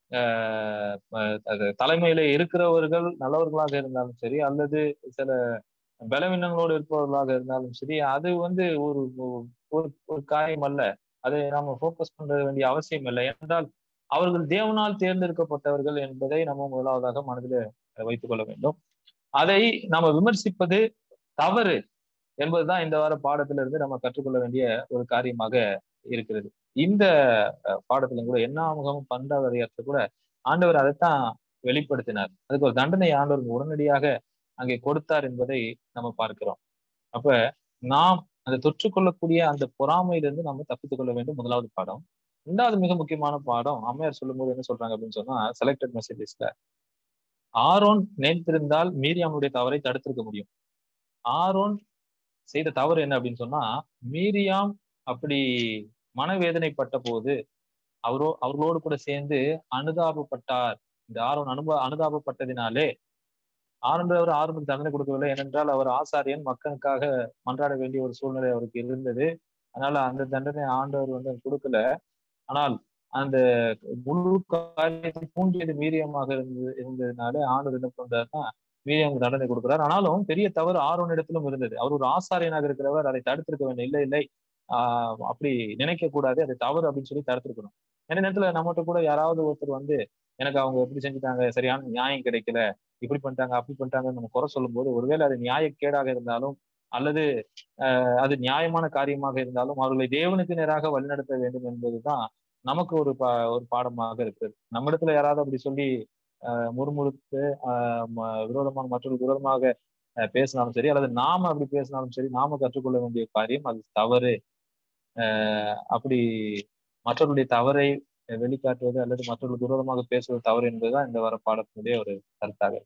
தலைமையில இருக்கிறவர்கள் நல்லவர்களாக இருந்தாலும் சரி அல்லது சில பலவீனங்களோடு இருப்பவர்களாக இருந்தாலும் சரி அது வந்து ஒரு ஒரு ஒரு காரியம் அல்ல அதை நாம ஃபோக்கஸ் பண்ண வேண்டிய அவசியம் இல்லை என்றால் அவர்கள் தேவனால் தேர்ந்தெடுக்கப்பட்டவர்கள் என்பதை நம்ம முதலாவதாக மனதில் வைத்துக் கொள்ள வேண்டும் அதை நாம விமர்சிப்பது தவறு என்பதுதான் இந்த வார பாடத்துல இருந்து நம்ம கற்றுக்கொள்ள வேண்டிய ஒரு காரியமாக இருக்கிறது இந்த பாடத்துல கூட என்ன முகமும் பண்றவரையற்ற கூட ஆண்டவர் அதைத்தான் வெளிப்படுத்தினார் அதுக்கு ஒரு தண்டனை ஆண்டவர் உடனடியாக அங்கே கொடுத்தார் என்பதை நம்ம பார்க்கிறோம் அப்ப நாம் அந்த தொற்றுக்கொள்ளக்கூடிய அந்த பொறாமையிலிருந்து நம்ம தப்பித்துக் கொள்ள வேண்டும் முதலாவது பாடம் ரெண்டாவது மிக முக்கியமான பாடம் அம்மையார் சொல்லும் போது என்ன சொல்றாங்க அப்படின்னு சொன்னா செலக்டட் மெசேஜஸ்ல ஆரோன் நினைத்திருந்தால் மீரியாமுடைய தவறை தடுத்திருக்க முடியும் ஆரோன் செய்த தவறு என்ன அப்படின்னு சொன்னா மீரியாம் அப்படி மனவேதனைப்பட்ட போது அவரோ அவர்களோடு கூட சேர்ந்து அனுதாபப்பட்டார் இந்த ஆரோன் அனுபவ அனுதாபப்பட்டதினாலே ஆரம்பவர் ஆரம்பத்துக்கு தண்டனை கொடுக்கவில்லை ஏனென்றால் அவர் ஆசாரியன் மக்களுக்காக மன்றாட வேண்டிய ஒரு சூழ்நிலை அவருக்கு இருந்தது அதனால அந்த தண்டனை ஆண்டவர் வந்து கொடுக்கல ஆனால் அந்த முழு காரியத்தை தூண்டியது மீரியமாக இருந்தது இருந்ததுனால ஆண்டவர் என்ன பண்றாருன்னா மீரியம் தண்டனை கொடுக்கிறார் ஆனாலும் பெரிய தவறு ஆரோன் இடத்திலும் இருந்தது அவர் ஒரு ஆசாரியனாக இருக்கிறவர் அதை தடுத்திருக்க வேண்டும் இல்லை இல்லை ஆஹ் அப்படி நினைக்க கூடாது அது தவறு அப்படின்னு சொல்லி தடுத்திருக்கணும் எந்த நேரத்துல நம்மகிட்ட கூட யாராவது ஒருத்தர் வந்து எனக்கு அவங்க எப்படி செஞ்சுட்டாங்க சரியான நியாயம் கிடைக்கல இப்படி பண்ணிட்டாங்க அப்படி பண்ணிட்டாங்கன்னு நம்ம குறை சொல்லும் போது ஒருவேளை அது நியாயக்கேடாக இருந்தாலும் அல்லது அது நியாயமான காரியமாக இருந்தாலும் அவர்களை தேவனுக்கு நேராக வழிநடத்த வேண்டும் என்பதுதான் நமக்கு ஒரு பா ஒரு பாடமாக இருக்குது நம்ம இடத்துல யாராவது அப்படி சொல்லி ஆஹ் முறுமுறுத்து ஆஹ் விரோதமாக மற்றவர்களுக்கு விரோதமாக பேசினாலும் சரி அல்லது நாம அப்படி பேசினாலும் சரி நாம கற்றுக்கொள்ள வேண்டிய காரியம் அது தவறு ஆஹ் அப்படி மற்றவர்களுடைய தவறை வெளிக்காட்டுவது அல்லது மற்றவர்களுக்கு விரோதமாக பேசுவது தவறு என்பதுதான் இந்த வர பாடத்தினுடைய ஒரு கருத்தாக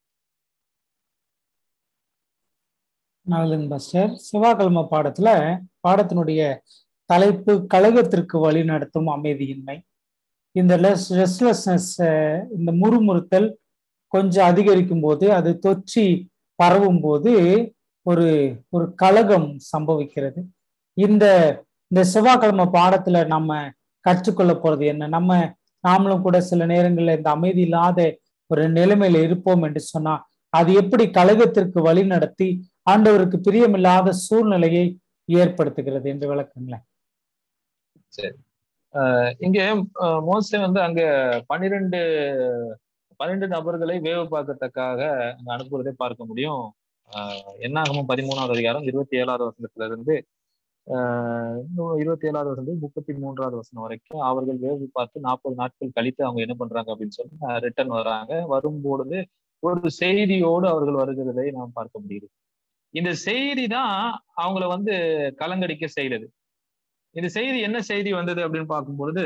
நல்லதுங்க பாஸ்டர் செவ்வாய்க்கிழமை பாடத்துல பாடத்தினுடைய தலைப்பு கழகத்திற்கு வழி நடத்தும் அமைதியின்மை இந்த லெஸ் ரெஸ்ட்லெஸ்னஸ் இந்த முறுமுறுத்தல் கொஞ்சம் அதிகரிக்கும் போது அது தொற்றி பரவும் போது ஒரு ஒரு கழகம் சம்பவிக்கிறது இந்த இந்த செவ்வாய்க்கிழமை பாடத்துல நம்ம கற்றுக்கொள்ள போறது என்ன நம்ம நாமளும் கூட சில நேரங்கள்ல இந்த அமைதி இல்லாத ஒரு நிலைமையில இருப்போம் என்று சொன்னா அது எப்படி கழகத்திற்கு வழி நடத்தி ஆண்டவருக்கு பிரியமில்லாத சூழ்நிலையை ஏற்படுத்துகிறது என்று விளக்குங்களேன் சரி இங்க மோசே வந்து அங்க பன்னிரெண்டு பன்னிரெண்டு நபர்களை வேவு பார்க்கத்தக்காக அங்க அனுப்புவதை பார்க்க முடியும் என்னாகமும் பதிமூணாவது அதிகாரம் இருபத்தி ஏழாவது வருஷத்துல இருந்து இருபத்தி ஏழாவது வருஷம் முப்பத்தி மூன்றாவது வருஷம் வரைக்கும் அவர்கள் வேவு பார்த்து நாற்பது நாட்கள் கழித்து அவங்க என்ன பண்றாங்க அப்படின்னு சொல்லி ரிட்டர்ன் வராங்க வரும்பொழுது ஒரு செய்தியோடு அவர்கள் வருகிறதை நாம் பார்க்க முடியுது இந்த செய்தி தான் அவங்கள வந்து கலங்கடிக்க செய்யறது இந்த செய்தி என்ன செய்தி வந்தது அப்படின்னு பார்க்கும்பொழுது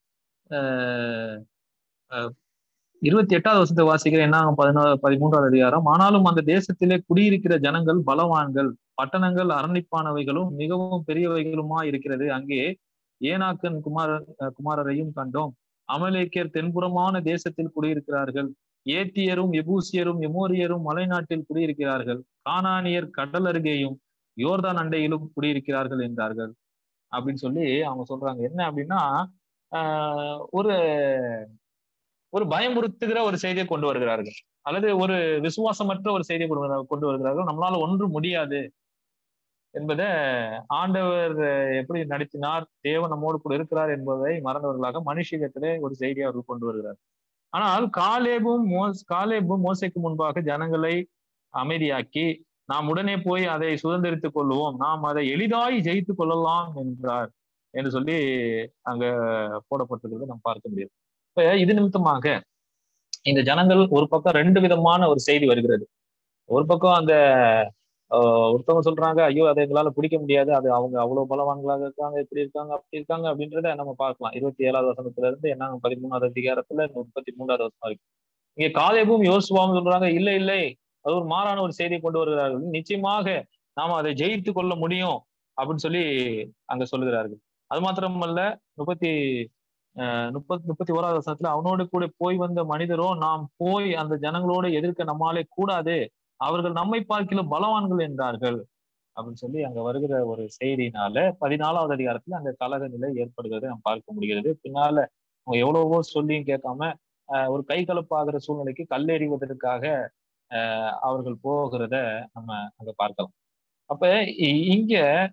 இருபத்தி எட்டாவது வருஷத்தை வாசிக்கிற என்ன பதினாறு பதிமூன்றாவது அதிகாரம் ஆனாலும் அந்த தேசத்திலே குடியிருக்கிற ஜனங்கள் பலவான்கள் பட்டணங்கள் அரணிப்பானவைகளும் மிகவும் பெரியவைகளுமா இருக்கிறது அங்கே ஏனாக்கன் குமார குமாரரையும் கண்டோம் அமலேக்கியர் தென்புறமான தேசத்தில் குடியிருக்கிறார்கள் ஏத்தியரும் எபூசியரும் எமோரியரும் மலைநாட்டில் குடியிருக்கிறார்கள் கானானியர் கடல் அருகேயும் யோர்தான் அண்டையிலும் குடியிருக்கிறார்கள் என்றார்கள் அப்படின்னு சொல்லி அவங்க சொல்றாங்க என்ன அப்படின்னா ஆஹ் ஒரு ஒரு பயமுறுத்துகிற ஒரு செய்தியை கொண்டு வருகிறார்கள் அல்லது ஒரு விசுவாசமற்ற ஒரு செய்தியை கொண்டு வருகிறார்கள் நம்மளால ஒன்று முடியாது என்பதை ஆண்டவர் எப்படி நடத்தினார் தேவன் நம்மோடு கூட இருக்கிறார் என்பதை மறந்தவர்களாக மனுஷிகத்திலே ஒரு செய்தியை அவர்கள் கொண்டு வருகிறார் ஆனால் காலேபும் மோஸ் காலேபும் மோசைக்கு முன்பாக ஜனங்களை அமைதியாக்கி நாம் உடனே போய் அதை சுதந்திரித்துக் கொள்வோம் நாம் அதை எளிதாய் ஜெயித்து கொள்ளலாம் என்றார் என்று சொல்லி அங்க போடப்பட்டிருக்கிறது நாம் பார்க்க முடியும் இப்ப இது நிமித்தமாக இந்த ஜனங்கள் ஒரு பக்கம் ரெண்டு விதமான ஒரு செய்தி வருகிறது ஒரு பக்கம் அந்த ஆஹ் ஒருத்தவங்க சொல்றாங்க ஐயோ அதை எங்களால பிடிக்க முடியாது அது அவங்க அவ்வளவு பலவான்களாக இருக்காங்க இப்படி இருக்காங்க அப்படி இருக்காங்க அப்படின்றத நம்ம பார்க்கலாம் இருபத்தி ஏழாவது வசனத்துல இருந்து என்ன பதிமூணாவது அதிகாரத்துல முப்பத்தி மூணாவது வசனம் வரைக்கும் இங்க காலேபும் யோசுவாவும் சொல்றாங்க இல்லை இல்லை அது ஒரு மாறான ஒரு செய்தியை கொண்டு வருகிறார்கள் நிச்சயமாக நாம அதை ஜெயித்து கொள்ள முடியும் அப்படின்னு சொல்லி அங்க சொல்லுகிறார்கள் அது மாத்திரமல்ல முப்பத்தி அஹ் முப்பத்தி முப்பத்தி ஓராவது வசனத்துல அவனோடு கூட போய் வந்த மனிதரோ நாம் போய் அந்த ஜனங்களோடு எதிர்க்க நம்மாலே கூடாது அவர்கள் நம்மை பார்க்கிலும் பலவான்கள் என்றார்கள் அப்படின்னு சொல்லி அங்க வருகிற ஒரு செய்தியினால பதினாலாவது அதிகாரத்துல அந்த கலக நிலை ஏற்படுகிறதை நாம் பார்க்க முடிகிறது பின்னால அவங்க எவ்வளவோ சொல்லியும் கேட்காம ஒரு கை கலப்பாகிற சூழ்நிலைக்கு கல்லெறிவதற்காக அஹ் அவர்கள் போகிறத நம்ம அங்க பார்க்கலாம் அப்ப இங்க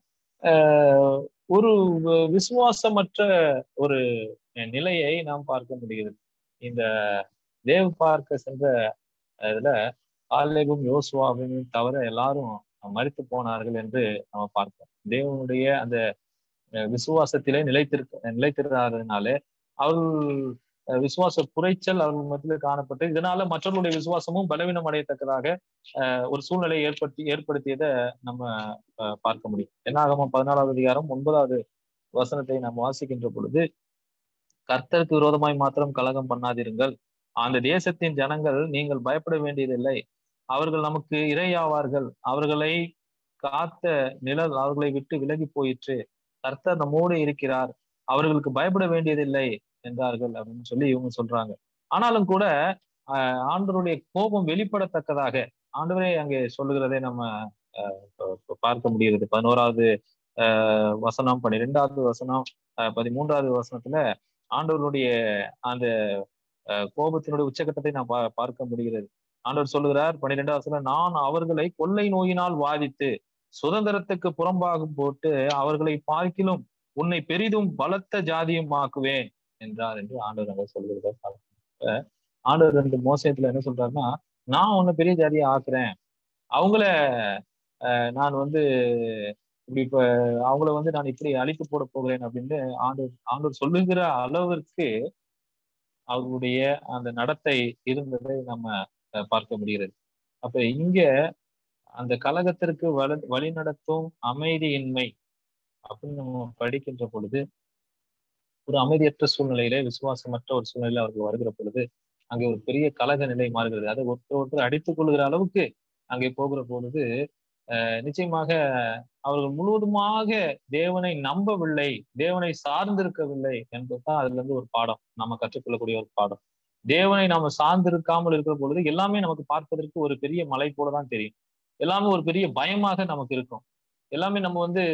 அஹ் ஒரு விசுவாசமற்ற ஒரு நிலையை நாம் பார்க்க முடிகிறது இந்த தேவ் பார்க்க சென்ற இதுல காலேபும் யோசுவாவும் தவிர எல்லாரும் மறித்து போனார்கள் என்று நம்ம பார்க்கிறோம் தேவனுடைய அந்த விசுவாசத்திலே நிலைத்திருக்க நிலைத்திருந்தாதனாலே அவர்கள் விசுவாச குறைச்சல் அவர்கள் மத்தியில் காணப்பட்டு இதனால மற்றவர்களுடைய விசுவாசமும் பலவீனம் அடையத்தக்கதாக ஒரு சூழ்நிலையை ஏற்படுத்தி ஏற்படுத்தியதை நம்ம பார்க்க முடியும் என்னாகமோ பதினாலாவது அதிகாரம் ஒன்பதாவது வசனத்தை நாம் வாசிக்கின்ற பொழுது கர்த்தருக்கு விரோதமாய் மாத்திரம் கலகம் பண்ணாதிருங்கள் அந்த தேசத்தின் ஜனங்கள் நீங்கள் பயப்பட வேண்டியதில்லை அவர்கள் நமக்கு இரையாவார்கள் அவர்களை காத்த நிழல் அவர்களை விட்டு விலகி போயிற்று கர்த்தர் நம்மோடு இருக்கிறார் அவர்களுக்கு பயப்பட வேண்டியதில்லை என்றார்கள் அப்படின்னு சொல்லி இவங்க சொல்றாங்க ஆனாலும் கூட ஆண்டவருடைய கோபம் வெளிப்படத்தக்கதாக ஆண்டவரே அங்கே சொல்லுகிறதை நம்ம பார்க்க முடிகிறது பதினோராவது வசனம் பன்னிரெண்டாவது வசனம் பதிமூன்றாவது வசனத்துல ஆண்டவருடைய அந்த கோபத்தினுடைய உச்சகட்டத்தை நான் பார்க்க முடிகிறது ஆண்டவர் சொல்லுகிறார் பன்னிரெண்டாவது வசனம் நான் அவர்களை கொள்ளை நோயினால் வாதித்து சுதந்திரத்துக்கு புறம்பாக போட்டு அவர்களை பார்க்கிலும் உன்னை பெரிதும் பலத்த ஜாதியுமாக்குவேன் என்றார் என்று ஆண்டவர் அங்க சொல்லுகிறார் ஆண்டவர் ரெண்டு மோசத்துல என்ன சொல்றாருன்னா நான் உன்னை பெரிய ஜாதியை ஆக்குறேன் அவங்கள நான் வந்து இப்படி இப்ப அவங்கள வந்து நான் இப்படி அழித்து போட போகிறேன் அப்படின்னு ஆண்டவர் ஆண்டவர் சொல்லுகிற அளவிற்கு அவர்களுடைய அந்த நடத்தை இருந்ததை நம்ம பார்க்க முடிகிறது அப்ப இங்க அந்த கழகத்திற்கு வலி வழி நடத்தும் அமைதியின்மை அப்படின்னு நம்ம படிக்கின்ற பொழுது ஒரு அமைதியற்ற சூழ்நிலையில விசுவாசமற்ற ஒரு சூழ்நிலையில அவர்கள் வருகிற பொழுது அங்கே ஒரு பெரிய கலக நிலை மாறுகிறது அதை ஒருத்தர் ஒருத்தர் அடித்துக் கொள்கிற அளவுக்கு அங்கே போகிற பொழுது அஹ் நிச்சயமாக அவர்கள் முழுவதுமாக தேவனை நம்பவில்லை தேவனை சார்ந்திருக்கவில்லை என்பதுதான் அதுல இருந்து ஒரு பாடம் நம்ம கற்றுக்கொள்ளக்கூடிய ஒரு பாடம் தேவனை நாம சார்ந்திருக்காமல் இருக்கிற பொழுது எல்லாமே நமக்கு பார்ப்பதற்கு ஒரு பெரிய மலை போலதான் தெரியும் எல்லாமே ஒரு பெரிய பயமாக நமக்கு இருக்கும் எல்லாமே நம்ம வந்து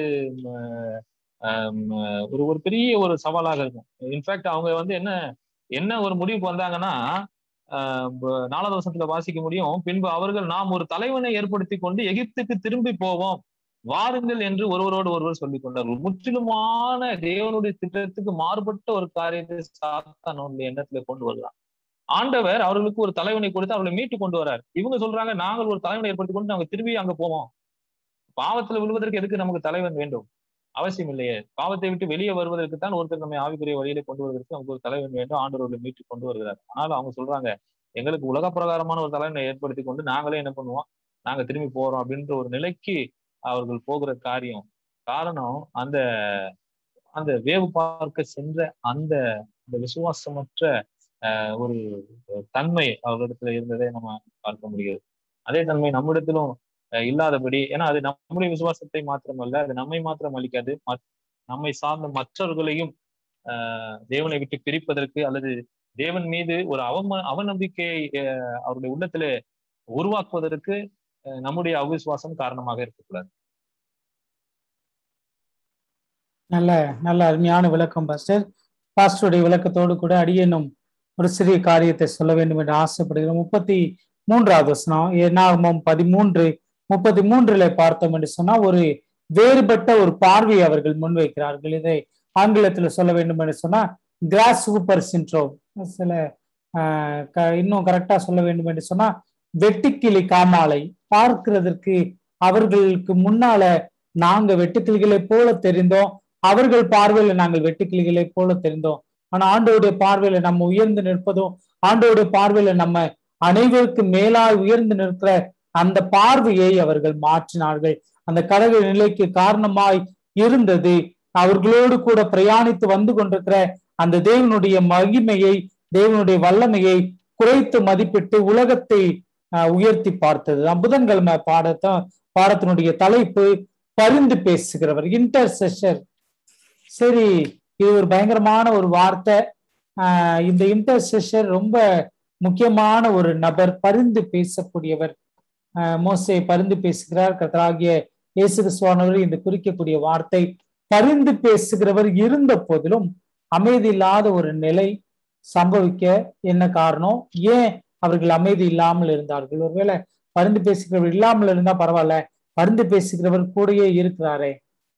ஒரு ஒரு பெரிய ஒரு சவாலாக இருக்கும் இன்ஃபேக்ட் அவங்க வந்து என்ன என்ன ஒரு முடிவுக்கு வந்தாங்கன்னா நாலாவது வருஷத்துல வாசிக்க முடியும் பின்பு அவர்கள் நாம் ஒரு தலைவனை ஏற்படுத்தி கொண்டு எகிப்துக்கு திரும்பி போவோம் வாருங்கள் என்று ஒருவரோடு ஒருவர் சொல்லிக் கொண்டார்கள் முற்றிலுமான தேவனுடைய திட்டத்துக்கு மாறுபட்ட ஒரு காரியத்தை சாத்தானுடைய எண்ணத்துல கொண்டு வருகிறான் ஆண்டவர் அவர்களுக்கு ஒரு தலைவனை கொடுத்து அவர்களை மீட்டு கொண்டு வரார் இவங்க சொல்றாங்க நாங்கள் ஒரு தலைவனை ஏற்படுத்தி கொண்டு நாங்க திரும்பி அங்க போவோம் பாவத்துல விழுவதற்கு எதுக்கு நமக்கு தலைவன் வேண்டும் அவசியம் இல்லையே பாவத்தை விட்டு வெளியே வருவதற்கு தான் ஒருத்தர் நம்ம ஆவிக்குரிய வழியில கொண்டு வருவதற்கு நமக்கு ஒரு தலைவன் வேண்டும் ஆண்டவர்களை மீட்டு கொண்டு வருகிறார் ஆனால் அவங்க சொல்றாங்க எங்களுக்கு உலக பிரகாரமான ஒரு தலைவனை ஏற்படுத்தி கொண்டு நாங்களே என்ன பண்ணுவோம் நாங்க திரும்பி போறோம் அப்படின்ற ஒரு நிலைக்கு அவர்கள் போகிற காரியம் காரணம் அந்த அந்த வேவு பார்க்க சென்ற அந்த அந்த விசுவாசமற்ற ஒரு தன்மை அவர்களிடத்துல இருந்ததை நம்ம பார்க்க முடிகிறது அதே தன்மை நம்மிடத்திலும் இல்லாதபடி ஏன்னா அது நம்முடைய விசுவாசத்தை மாத்திரமல்ல அது நம்மை மாத்திரம் அளிக்காது நம்மை சார்ந்த மற்றவர்களையும் ஆஹ் தேவனை விட்டு பிரிப்பதற்கு அல்லது தேவன் மீது ஒரு அவம அவநம்பிக்கையை அவருடைய உள்ளத்துல உருவாக்குவதற்கு நம்முடைய அவிசுவாசம் காரணமாக இருக்கக்கூடாது நல்ல நல்ல அருமையான விளக்கம் பாஸ்டர் பாஸ்டருடைய விளக்கத்தோடு கூட அடியேனும் ஒரு சிறிய காரியத்தை சொல்ல வேண்டும் என்று ஆசைப்படுகிறோம் முப்பத்தி மூன்றாவது வசனம் என்னாகமம் பதிமூன்று முப்பத்தி மூன்றுல பார்த்தோம் என்று சொன்னா ஒரு வேறுபட்ட ஒரு பார்வையை அவர்கள் முன்வைக்கிறார்கள் இதை ஆங்கிலத்துல சொல்ல வேண்டும் என்று சொன்னா கிராஸ் சூப்பர் சின்ட்ரோம் சில இன்னும் கரெக்டா சொல்ல வேண்டும் என்று சொன்னா வெட்டுக்கிளி காமாலை பார்க்கிறதற்கு அவர்களுக்கு முன்னால நாங்க வெட்டுக்கிளிகளை போல தெரிந்தோம் அவர்கள் பார்வையில நாங்கள் வெட்டுக்கிளிகளை போல தெரிந்தோம் ஆனா ஆண்டோடைய பார்வையில நம்ம உயர்ந்து நிற்பதும் ஆண்டோடைய பார்வையில நம்ம அனைவருக்கு மேலாய் உயர்ந்து நிற்கிற அந்த பார்வையை அவர்கள் மாற்றினார்கள் அந்த கலக நிலைக்கு காரணமாய் இருந்தது அவர்களோடு கூட பிரயாணித்து வந்து கொண்டிருக்கிற அந்த தேவனுடைய மகிமையை தேவனுடைய வல்லமையை குறைத்து மதிப்பிட்டு உலகத்தை உயர்த்தி பார்த்தது புதன்கிழமை பாடத்தை பாடத்தினுடைய தலைப்பு பரிந்து பேசுகிறவர் இன்டர்செஷர் சரி இது ஒரு பயங்கரமான ஒரு வார்த்தை ஆஹ் இந்த இன்டர்செஷர் ரொம்ப முக்கியமான ஒரு நபர் பரிந்து பேசக்கூடியவர் மோசை பரிந்து பேசுகிறார் கத்தராகிய இயேசு கிறிஸ்துவானவர் இந்த குறிக்கக்கூடிய வார்த்தை பரிந்து பேசுகிறவர் இருந்த போதிலும் அமைதி இல்லாத ஒரு நிலை சம்பவிக்க என்ன காரணம் ஏன் அவர்கள் அமைதி இல்லாமல் இருந்தார்கள் ஒருவேளை பரிந்து பேசுகிறவர் இல்லாமல் இருந்தா பரவாயில்ல பரிந்து பேசுகிறவர் கூடயே இருக்கிறாரே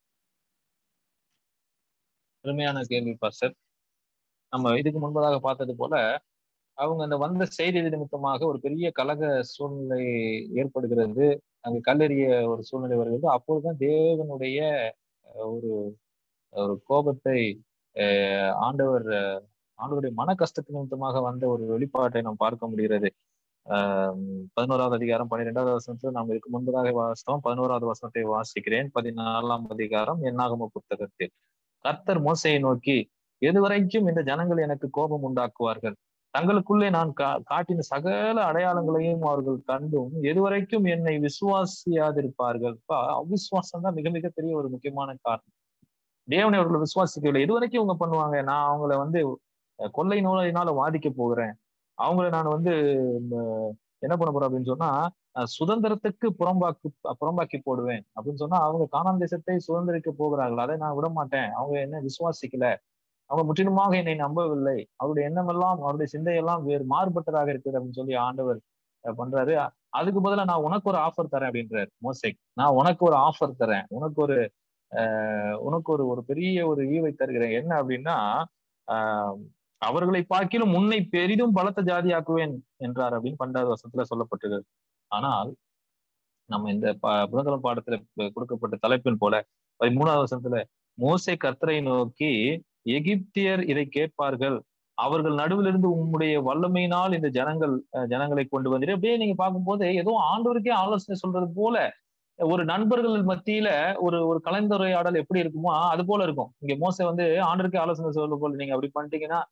அருமையான கேள்வி பாஸ்டர் நம்ம இதுக்கு முன்பதாக பார்த்தது போல அவங்க அந்த வந்த செய்தி நிமித்தமாக ஒரு பெரிய கலக சூழ்நிலை ஏற்படுகிறது அங்க கல்லெறிய ஒரு சூழ்நிலை வருகிறது அப்பொழுதுதான் தேவனுடைய ஒரு ஒரு கோபத்தை ஆண்டவர் ஆண்டவருடைய மன கஷ்டத்து நிமித்தமாக வந்த ஒரு வெளிப்பாட்டை நாம் பார்க்க முடிகிறது ஆஹ் பதினோராவது அதிகாரம் பன்னிரெண்டாவது வசனத்துல நாம் இதுக்கு முன்பதாக வாசித்தோம் பதினோராவது வசனத்தை வாசிக்கிறேன் பதினாலாம் அதிகாரம் என்னாகம புத்தகத்தில் கர்த்தர் மோசையை நோக்கி எதுவரைக்கும் இந்த ஜனங்கள் எனக்கு கோபம் உண்டாக்குவார்கள் தங்களுக்குள்ளே நான் கா காட்டின சகல அடையாளங்களையும் அவர்கள் கண்டும் எதுவரைக்கும் என்னை விசுவாசியாதிருப்பார்கள் அவிசுவாசம் தான் மிக மிக பெரிய ஒரு முக்கியமான காரணம் தேவனை அவர்கள் விசுவாசிக்கவில்லை எதுவரைக்கும் இவங்க பண்ணுவாங்க நான் அவங்கள வந்து கொள்ளை நோயினால வாதிக்க போகிறேன் அவங்கள நான் வந்து என்ன பண்ண போறேன் அப்படின்னு சொன்னா சுதந்திரத்துக்கு புறம்பாக்கி புறம்பாக்கி போடுவேன் அப்படின்னு சொன்னா அவங்க காணாம் தேசத்தை சுதந்திரிக்க போகிறார்கள் அதை நான் விட மாட்டேன் அவங்க என்ன விசுவாசிக்கல அவங்க முற்றிலுமாக என்னை நம்பவில்லை அவருடைய எண்ணமெல்லாம் அவருடைய சிந்தையெல்லாம் வேறு மாறுபட்டதாக இருக்குது அப்படின்னு சொல்லி ஆண்டவர் பண்றாரு அதுக்கு பதிலாக நான் உனக்கு ஒரு ஆஃபர் தரேன் அப்படின்றாரு மோசைக் நான் உனக்கு ஒரு ஆஃபர் தரேன் உனக்கு ஒரு ஆஹ் உனக்கு ஒரு ஒரு பெரிய ஒரு ஈவை தருகிறேன் என்ன அப்படின்னா ஆஹ் அவர்களை பார்க்கிலும் உன்னை பெரிதும் பலத்த ஜாதியாக்குவேன் என்றார் அப்படின்னு பன்னெண்டாவது வருஷத்துல சொல்லப்பட்டிருக்கு ஆனால் நம்ம இந்த புதன்கிழமை பாடத்துல கொடுக்கப்பட்ட தலைப்பின் போல பதிமூணாவது வருஷத்துல மோசை கர்த்தரை நோக்கி எகிப்தியர் இதை கேட்பார்கள் அவர்கள் நடுவிலிருந்து உம்முடைய வல்லமையினால் இந்த ஜனங்கள் ஜனங்களை கொண்டு வந்துட்டு அப்படியே நீங்க பார்க்கும்போது ஏதோ ஆண்டவருக்கே ஆலோசனை சொல்றது போல ஒரு நண்பர்கள் மத்தியில ஒரு ஒரு கலந்துரையாடல் எப்படி இருக்குமோ அது போல இருக்கும் இங்க மோசை வந்து ஆண்டருக்கே ஆலோசனை சொல்ல போல நீங்க அப்படி பண்ணிட்டீங்கன்னா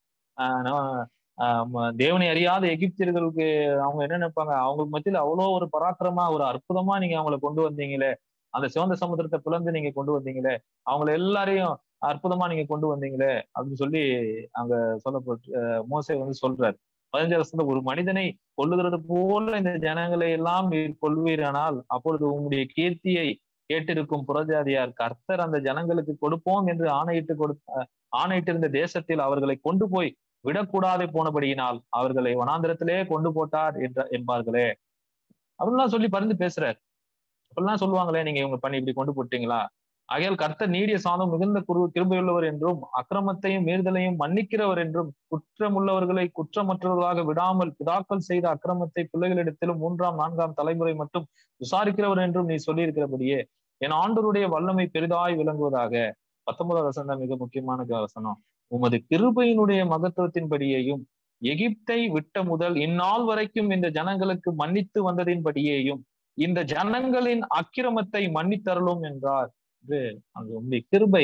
தேவனை அறியாத எகிப்தியர்களுக்கு அவங்க என்ன நினைப்பாங்க அவங்களுக்கு மத்தியில அவ்வளோ ஒரு பராக்கிரமா ஒரு அற்புதமா நீங்க அவங்கள கொண்டு வந்தீங்களே அந்த சிவந்த சமுத்திரத்தை பிளந்து நீங்க கொண்டு வந்தீங்களே அவங்கள எல்லாரையும் அற்புதமா நீங்க கொண்டு வந்தீங்களே அப்படின்னு சொல்லி அங்க சொல்லப்பட்டு மோசை வந்து சொல்றாரு பதினஞ்சு வருஷத்துல ஒரு மனிதனை கொள்ளுகிறது போல இந்த ஜனங்களை எல்லாம் கொள்வீரானால் அப்பொழுது உங்களுடைய கீர்த்தியை கேட்டிருக்கும் புறஜாதியார் கர்த்தர் அந்த ஜனங்களுக்கு கொடுப்போம் என்று ஆணையிட்டு கொடு ஆணையிட்டிருந்த தேசத்தில் அவர்களை கொண்டு போய் விடக்கூடாதே போனபடியினால் அவர்களை வனாந்திரத்திலே கொண்டு போட்டார் என்ற என்பார்களே அப்படிலாம் சொல்லி பரிந்து பேசுறார் அப்படிலாம் சொல்லுவாங்களே நீங்க இவங்க பண்ணி இப்படி கொண்டு போட்டீங்களா ஆகையால் கர்த்தர் நீடிய சாதம் மிகுந்த குரு கிருபையுள்ளவர் என்றும் அக்கிரமத்தையும் மீறுதலையும் மன்னிக்கிறவர் என்றும் குற்றமுள்ளவர்களை குற்றமற்றவர்களாக விடாமல் பிதாக்கள் செய்த அக்கிரமத்தை பிள்ளைகளிடத்திலும் மூன்றாம் நான்காம் தலைமுறை மட்டும் விசாரிக்கிறவர் என்றும் நீ சொல்லியிருக்கிறபடியே என் ஆண்டருடைய வல்லமை பெரிதாய் விளங்குவதாக பத்தொன்பதாவது வசனம் தான் மிக முக்கியமான வசனம் உமது கிருபையினுடைய மகத்துவத்தின்படியேயும் எகிப்தை விட்ட முதல் இந்நாள் வரைக்கும் இந்த ஜனங்களுக்கு மன்னித்து வந்ததின்படியேயும் இந்த ஜனங்களின் அக்கிரமத்தை மன்னித்தரலும் என்றார் என்று அந்த உங்களுடைய கிருபை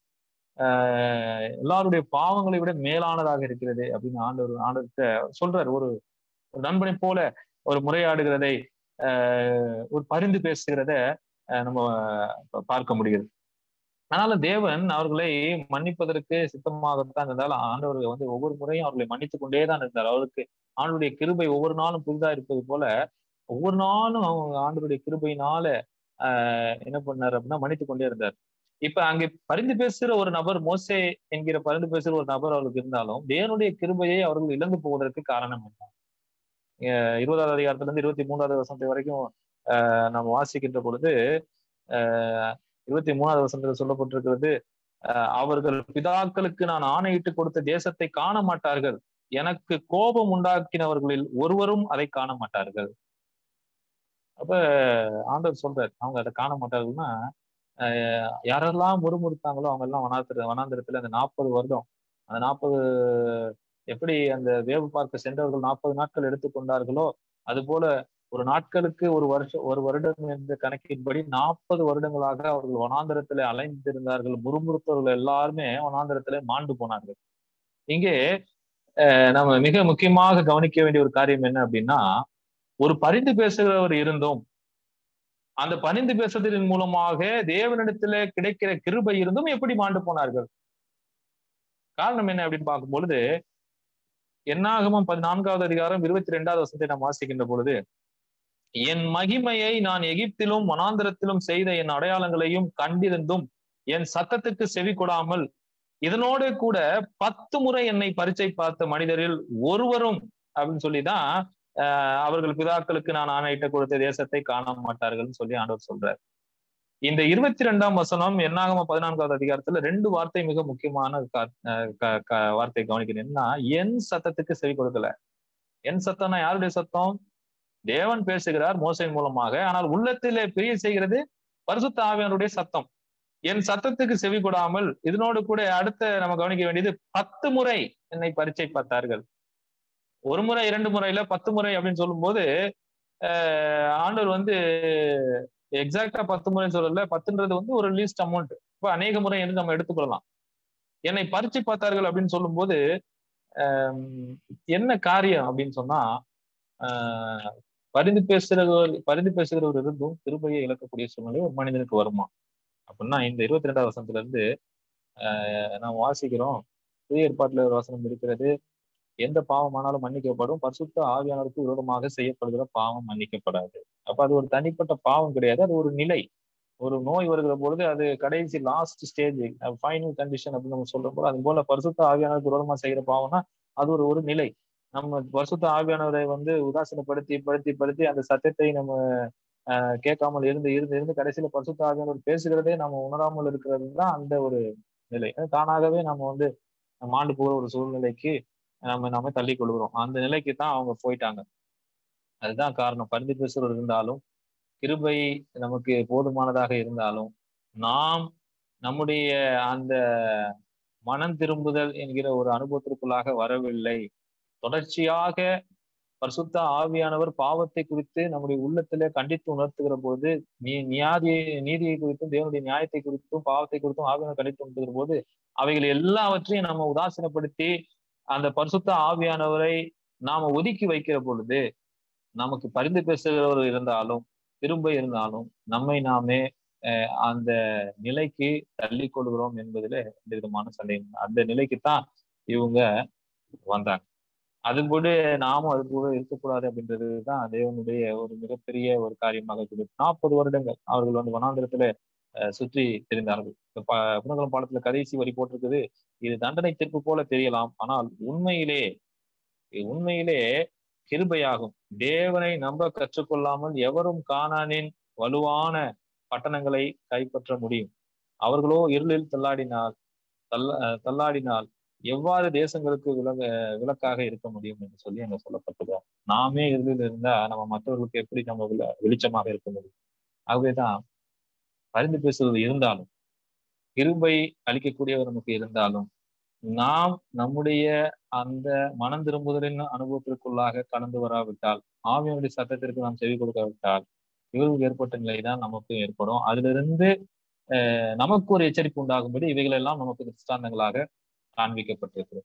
ஆஹ் எல்லாருடைய பாவங்களை விட மேலானதாக இருக்கிறது அப்படின்னு ஆண்டவர் ஆண்டவர்கிட்ட சொல்றார் ஒரு ஒரு நண்பனை போல ஒரு முறையாடுகிறதை ஆஹ் ஒரு பரிந்து பேசுகிறத நம்ம பார்க்க முடியுது ஆனாலும் தேவன் அவர்களை மன்னிப்பதற்கு சித்தமாகத்தான் இருந்தாலும் ஆண்டவர் வந்து ஒவ்வொரு முறையும் அவர்களை மன்னித்துக் கொண்டே தான் இருந்தார் அவருக்கு ஆண்டுடைய கிருபை ஒவ்வொரு நாளும் புதிதா இருப்பது போல ஒவ்வொரு நாளும் அவங்க ஆண்டவருடைய கிருபையினால ஆஹ் என்ன பண்ணார் அப்படின்னா மன்னித்து கொண்டே இருந்தார் இப்ப அங்கே பரிந்து பேசுகிற ஒரு நபர் மோசே என்கிற பரிந்து பேசுகிற ஒரு நபர் அவர்களுக்கு இருந்தாலும் தேவனுடைய கிருபையை அவர்கள் இழந்து போவதற்கு காரணம் என்ன இருபதாவது அதிகாரத்துல இருந்து இருபத்தி மூணாவது வருஷத்தை வரைக்கும் ஆஹ் நம்ம வாசிக்கின்ற பொழுது ஆஹ் இருபத்தி மூணாவது வருஷத்துல சொல்லப்பட்டிருக்கிறது அவர்கள் பிதாக்களுக்கு நான் ஆணையிட்டு கொடுத்த தேசத்தை காண மாட்டார்கள் எனக்கு கோபம் உண்டாக்கினவர்களில் ஒருவரும் அதை காண மாட்டார்கள் அப்ப ஆண்டவர் சொல்றாரு அவங்க அதை காண மாட்டார்கள்னா யாரெல்லாம் முறுமுறுத்தாங்களோ அவங்க எல்லாம் வனாந்திர வனாந்திரத்துல அந்த நாற்பது வருடம் அந்த நாற்பது எப்படி அந்த வேவு பார்க்க சென்றவர்கள் நாற்பது நாட்கள் எடுத்துக்கொண்டார்களோ அது போல ஒரு நாட்களுக்கு ஒரு வருஷம் ஒரு வருடம் என்ற கணக்கின்படி நாற்பது வருடங்களாக அவர்கள் வனாந்தரத்திலே அலைந்திருந்தார்கள் முறுமுறுத்தவர்கள் எல்லாருமே வனாந்தரத்திலே மாண்டு போனார்கள் இங்கே நம்ம மிக முக்கியமாக கவனிக்க வேண்டிய ஒரு காரியம் என்ன அப்படின்னா ஒரு பரிந்து பேசுகிறவர் இருந்தும் அந்த பரிந்து பேசுவதன் மூலமாக தேவனிடத்துல கிடைக்கிற கிருபை இருந்தும் எப்படி மாண்டு போனார்கள் காரணம் என்ன அப்படின்னு பார்க்கும் பொழுது என்னாகமும் பதினான்காவது அதிகாரம் இருபத்தி ரெண்டாவது வருஷத்தை நாம் வாசிக்கின்ற பொழுது என் மகிமையை நான் எகிப்திலும் வனாந்திரத்திலும் செய்த என் அடையாளங்களையும் கண்டிருந்தும் என் சத்தத்துக்கு செவி கொடாமல் இதனோடு கூட பத்து முறை என்னை பரீட்சை பார்த்த மனிதரில் ஒருவரும் அப்படின்னு சொல்லிதான் ஆஹ் அவர்கள் பிதாக்களுக்கு நான் ஆணையிட்ட கொடுத்த தேசத்தை காண மாட்டார்கள்னு சொல்லி ஆண்டவர் சொல்றார் இந்த இருபத்தி ரெண்டாம் வசனம் என்னாகம பதினான்காவது அதிகாரத்துல ரெண்டு வார்த்தை மிக முக்கியமான வார்த்தை கவனிக்கணும் என்னன்னா என் சத்தத்துக்கு செவி கொடுக்கல என் சத்தம்னா யாருடைய சத்தம் தேவன் பேசுகிறார் மோசையின் மூலமாக ஆனால் உள்ளத்திலே பிரிய செய்கிறது பரிசுத்த ஆவியானுடைய சத்தம் என் சத்தத்துக்கு செவி கொடாமல் இதனோடு கூட அடுத்த நம்ம கவனிக்க வேண்டியது பத்து முறை என்னை பரீட்சை பார்த்தார்கள் ஒரு முறை இரண்டு முறையில பத்து முறை அப்படின்னு சொல்லும்போது ஆண்டவர் வந்து எக்ஸாக்டா பத்து முறை சொல்லல பத்துன்றது வந்து ஒரு லீஸ்ட் அமௌண்ட் இப்போ அநேக முறை என்று நம்ம எடுத்துக்கொள்ளலாம் என்னை பரீட்சை பார்த்தார்கள் அப்படின்னு சொல்லும்போது என்ன காரியம் அப்படின்னு சொன்னா பரிந்து பேசுகிறவர் பரிந்து பேசுகிறவர் இருந்தும் திருப்பையை இழக்கக்கூடிய சூழ்நிலை ஒரு மனிதனுக்கு வருமா அப்படின்னா இந்த இருபத்தி ரெண்டாவது வசனத்துல இருந்து ஆஹ் நாம் வாசிக்கிறோம் புதிய ஏற்பாட்டுல ஒரு வசனம் இருக்கிறது எந்த பாவமானாலும் மன்னிக்கப்படும் பரிசுத்த ஆவியானவருக்கு விரோதமாக செய்யப்படுகிற பாவம் மன்னிக்கப்படாது அப்ப அது ஒரு தனிப்பட்ட பாவம் கிடையாது அது ஒரு நிலை ஒரு நோய் வருகிற பொழுது அது கடைசி லாஸ்ட் ஸ்டேஜ் ஃபைனல் கண்டிஷன் அப்படின்னு நம்ம சொல்ற போது அது போல பரிசுத்த ஆவியானவருக்கு விரோதமா செய்யற பாவம்னா அது ஒரு ஒரு நிலை நம்ம பரிசுத்த ஆவியானவரை வந்து உதாசனப்படுத்தி படுத்தி படுத்தி அந்த சத்தியத்தை நம்ம ஆஹ் கேட்காமல் இருந்து இருந்து இருந்து கடைசியில பரிசுத்த ஆவியானவர் பேசுகிறதே நம்ம உணராமல் இருக்கிறது தான் அந்த ஒரு நிலை தானாகவே நம்ம வந்து மாண்டு போகிற ஒரு சூழ்நிலைக்கு நம்ம நம்ம தள்ளி கொள்கிறோம் அந்த நிலைக்கு தான் அவங்க போயிட்டாங்க அதுதான் காரணம் பரிந்து பேசுறது இருந்தாலும் கிருபை நமக்கு போதுமானதாக இருந்தாலும் நாம் நம்முடைய அந்த மனம் திரும்புதல் என்கிற ஒரு அனுபவத்திற்குள்ளாக வரவில்லை தொடர்ச்சியாக பரிசுத்த ஆவியானவர் பாவத்தை குறித்து நம்முடைய உள்ளத்திலே கண்டித்து உணர்த்துகிற போது நீ நியாதியை நீதியை குறித்தும் தேவனுடைய நியாயத்தை குறித்தும் பாவத்தை குறித்தும் ஆவியானவர் கண்டித்து உணர்த்துகிற போது அவைகள் எல்லாவற்றையும் நம்ம உதாசீனப்படுத்தி அந்த பரிசுத்த ஆவியானவரை நாம ஒதுக்கி வைக்கிற பொழுது நமக்கு பரிந்து பேசுகிறவர் இருந்தாலும் திரும்ப இருந்தாலும் நம்மை நாமே அந்த நிலைக்கு தள்ளி கொள்கிறோம் என்பதுல எந்த விதமான சந்தேகம் அந்த நிலைக்குத்தான் இவங்க வந்தாங்க அது கூட நாமும் அது கூட இருக்கக்கூடாது அப்படின்றது தான் தேவனுடைய ஒரு மிகப்பெரிய ஒரு காரியமாக இருக்குது நாற்பது வருடங்கள் அவர்கள் வந்து வனாந்திரத்துல சுற்றி தெரிந்தார்கள் புனகலம் பாடத்துல கடைசி வரி போட்டிருக்குது இது தண்டனை தீர்ப்பு போல தெரியலாம் ஆனால் உண்மையிலே உண்மையிலே கிருபையாகும் தேவனை நம்ப கற்றுக்கொள்ளாமல் எவரும் காணானின் வலுவான பட்டணங்களை கைப்பற்ற முடியும் அவர்களோ இருளில் தள்ளாடினால் தள்ள தள்ளாடினால் எவ்வாறு தேசங்களுக்கு விலக விளக்காக இருக்க முடியும் என்று சொல்லி அங்க சொல்லப்பட்டதோ நாமே இருளில் இருந்தா நம்ம மற்றவர்களுக்கு எப்படி நம்ம வெளிச்சமாக இருக்க முடியும் ஆகவேதான் பரிந்து பேசுவது இருந்தாலும் கிருபை அளிக்கக்கூடியவர் நமக்கு இருந்தாலும் நாம் நம்முடைய அந்த மனம் திரும்புதலின் அனுபவத்திற்குள்ளாக கடந்து வராவிட்டால் ஆவியனுடைய சத்தத்திற்கு நாம் செவி கொடுக்காவிட்டால் இவர்களுக்கு ஏற்பட்ட நிலைதான் நமக்கு ஏற்படும் அதிலிருந்து நமக்கு ஒரு எச்சரிப்பு உண்டாகும்படி இவைகள் எல்லாம் நமக்கு திருஷ்டாந்தங்களாக காண்பிக்கப்பட்டிருக்கிறது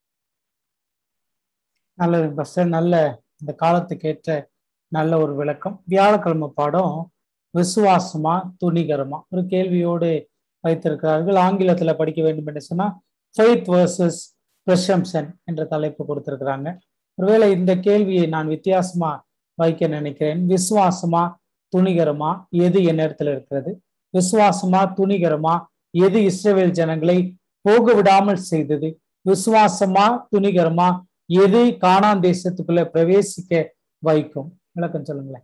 நல்லது பஸ்டர் நல்ல இந்த காலத்துக்கு ஏற்ற நல்ல ஒரு விளக்கம் வியாழக்கிழமை பாடம் விசுவாசமா துணிகரமா ஒரு கேள்வியோடு வைத்திருக்கிறார்கள் ஆங்கிலத்துல படிக்க வேண்டும் என்று சொன்னா ஃபெய்த் வர்சஸ் ப்ரெஷம்சன் என்ற தலைப்பு கொடுத்திருக்கிறாங்க ஒருவேளை இந்த கேள்வியை நான் வித்தியாசமா வைக்க நினைக்கிறேன் விசுவாசமா துணிகரமா எது என் இடத்துல இருக்கிறது விசுவாசமா துணிகரமா எது இஸ்ரேல் ஜனங்களை போக விடாமல் செய்தது விசுவாசமா துணிகரமா எது காணான் தேசத்துக்குள்ள பிரவேசிக்க வைக்கும் விளக்கம் சொல்லுங்களேன்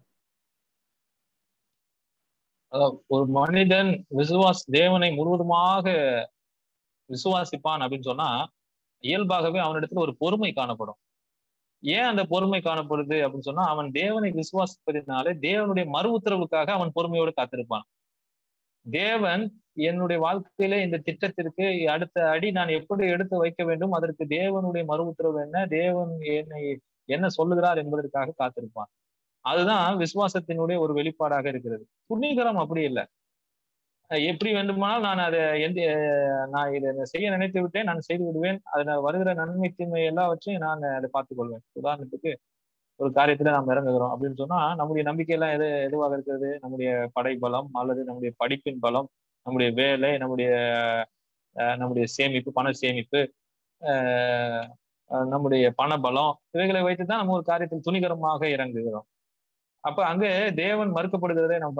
ஒரு மனிதன் விசுவாஸ் தேவனை முழுவதுமாக விசுவாசிப்பான் அப்படின்னு சொன்னா இயல்பாகவே அவனிடத்துல ஒரு பொறுமை காணப்படும் ஏன் அந்த பொறுமை காணப்படுது அப்படின்னு சொன்னா அவன் தேவனை விசுவாசிப்பதினாலே தேவனுடைய மறு உத்தரவுக்காக அவன் பொறுமையோடு காத்திருப்பான் தேவன் என்னுடைய வாழ்க்கையில இந்த திட்டத்திற்கு அடுத்த அடி நான் எப்படி எடுத்து வைக்க வேண்டும் அதற்கு தேவனுடைய மறு உத்தரவு என்ன தேவன் என்னை என்ன சொல்லுகிறார் என்பதற்காக காத்திருப்பான் அதுதான் விசுவாசத்தினுடைய ஒரு வெளிப்பாடாக இருக்கிறது துணிகரம் அப்படி இல்லை எப்படி வேண்டுமானால் நான் அதை எந்த நான் இதை செய்ய நினைத்து விட்டேன் நான் செய்து விடுவேன் அதுல வருகிற நன்மை தீமை எல்லாவற்றையும் நான் அதை பார்த்துக் கொள்வேன் உதாரணத்துக்கு ஒரு காரியத்துல நாம் இறங்குகிறோம் அப்படின்னு சொன்னா நம்முடைய நம்பிக்கை எல்லாம் எது எதுவாக இருக்கிறது நம்முடைய படை பலம் அல்லது நம்முடைய படிப்பின் பலம் நம்முடைய வேலை நம்முடைய நம்முடைய சேமிப்பு பண சேமிப்பு நம்முடைய பண பலம் இவைகளை வைத்து தான் நம்ம ஒரு காரியத்தில் துணிகரமாக இறங்குகிறோம் அப்ப அங்க தேவன் மறுக்கப்படுகிறதை நம்ம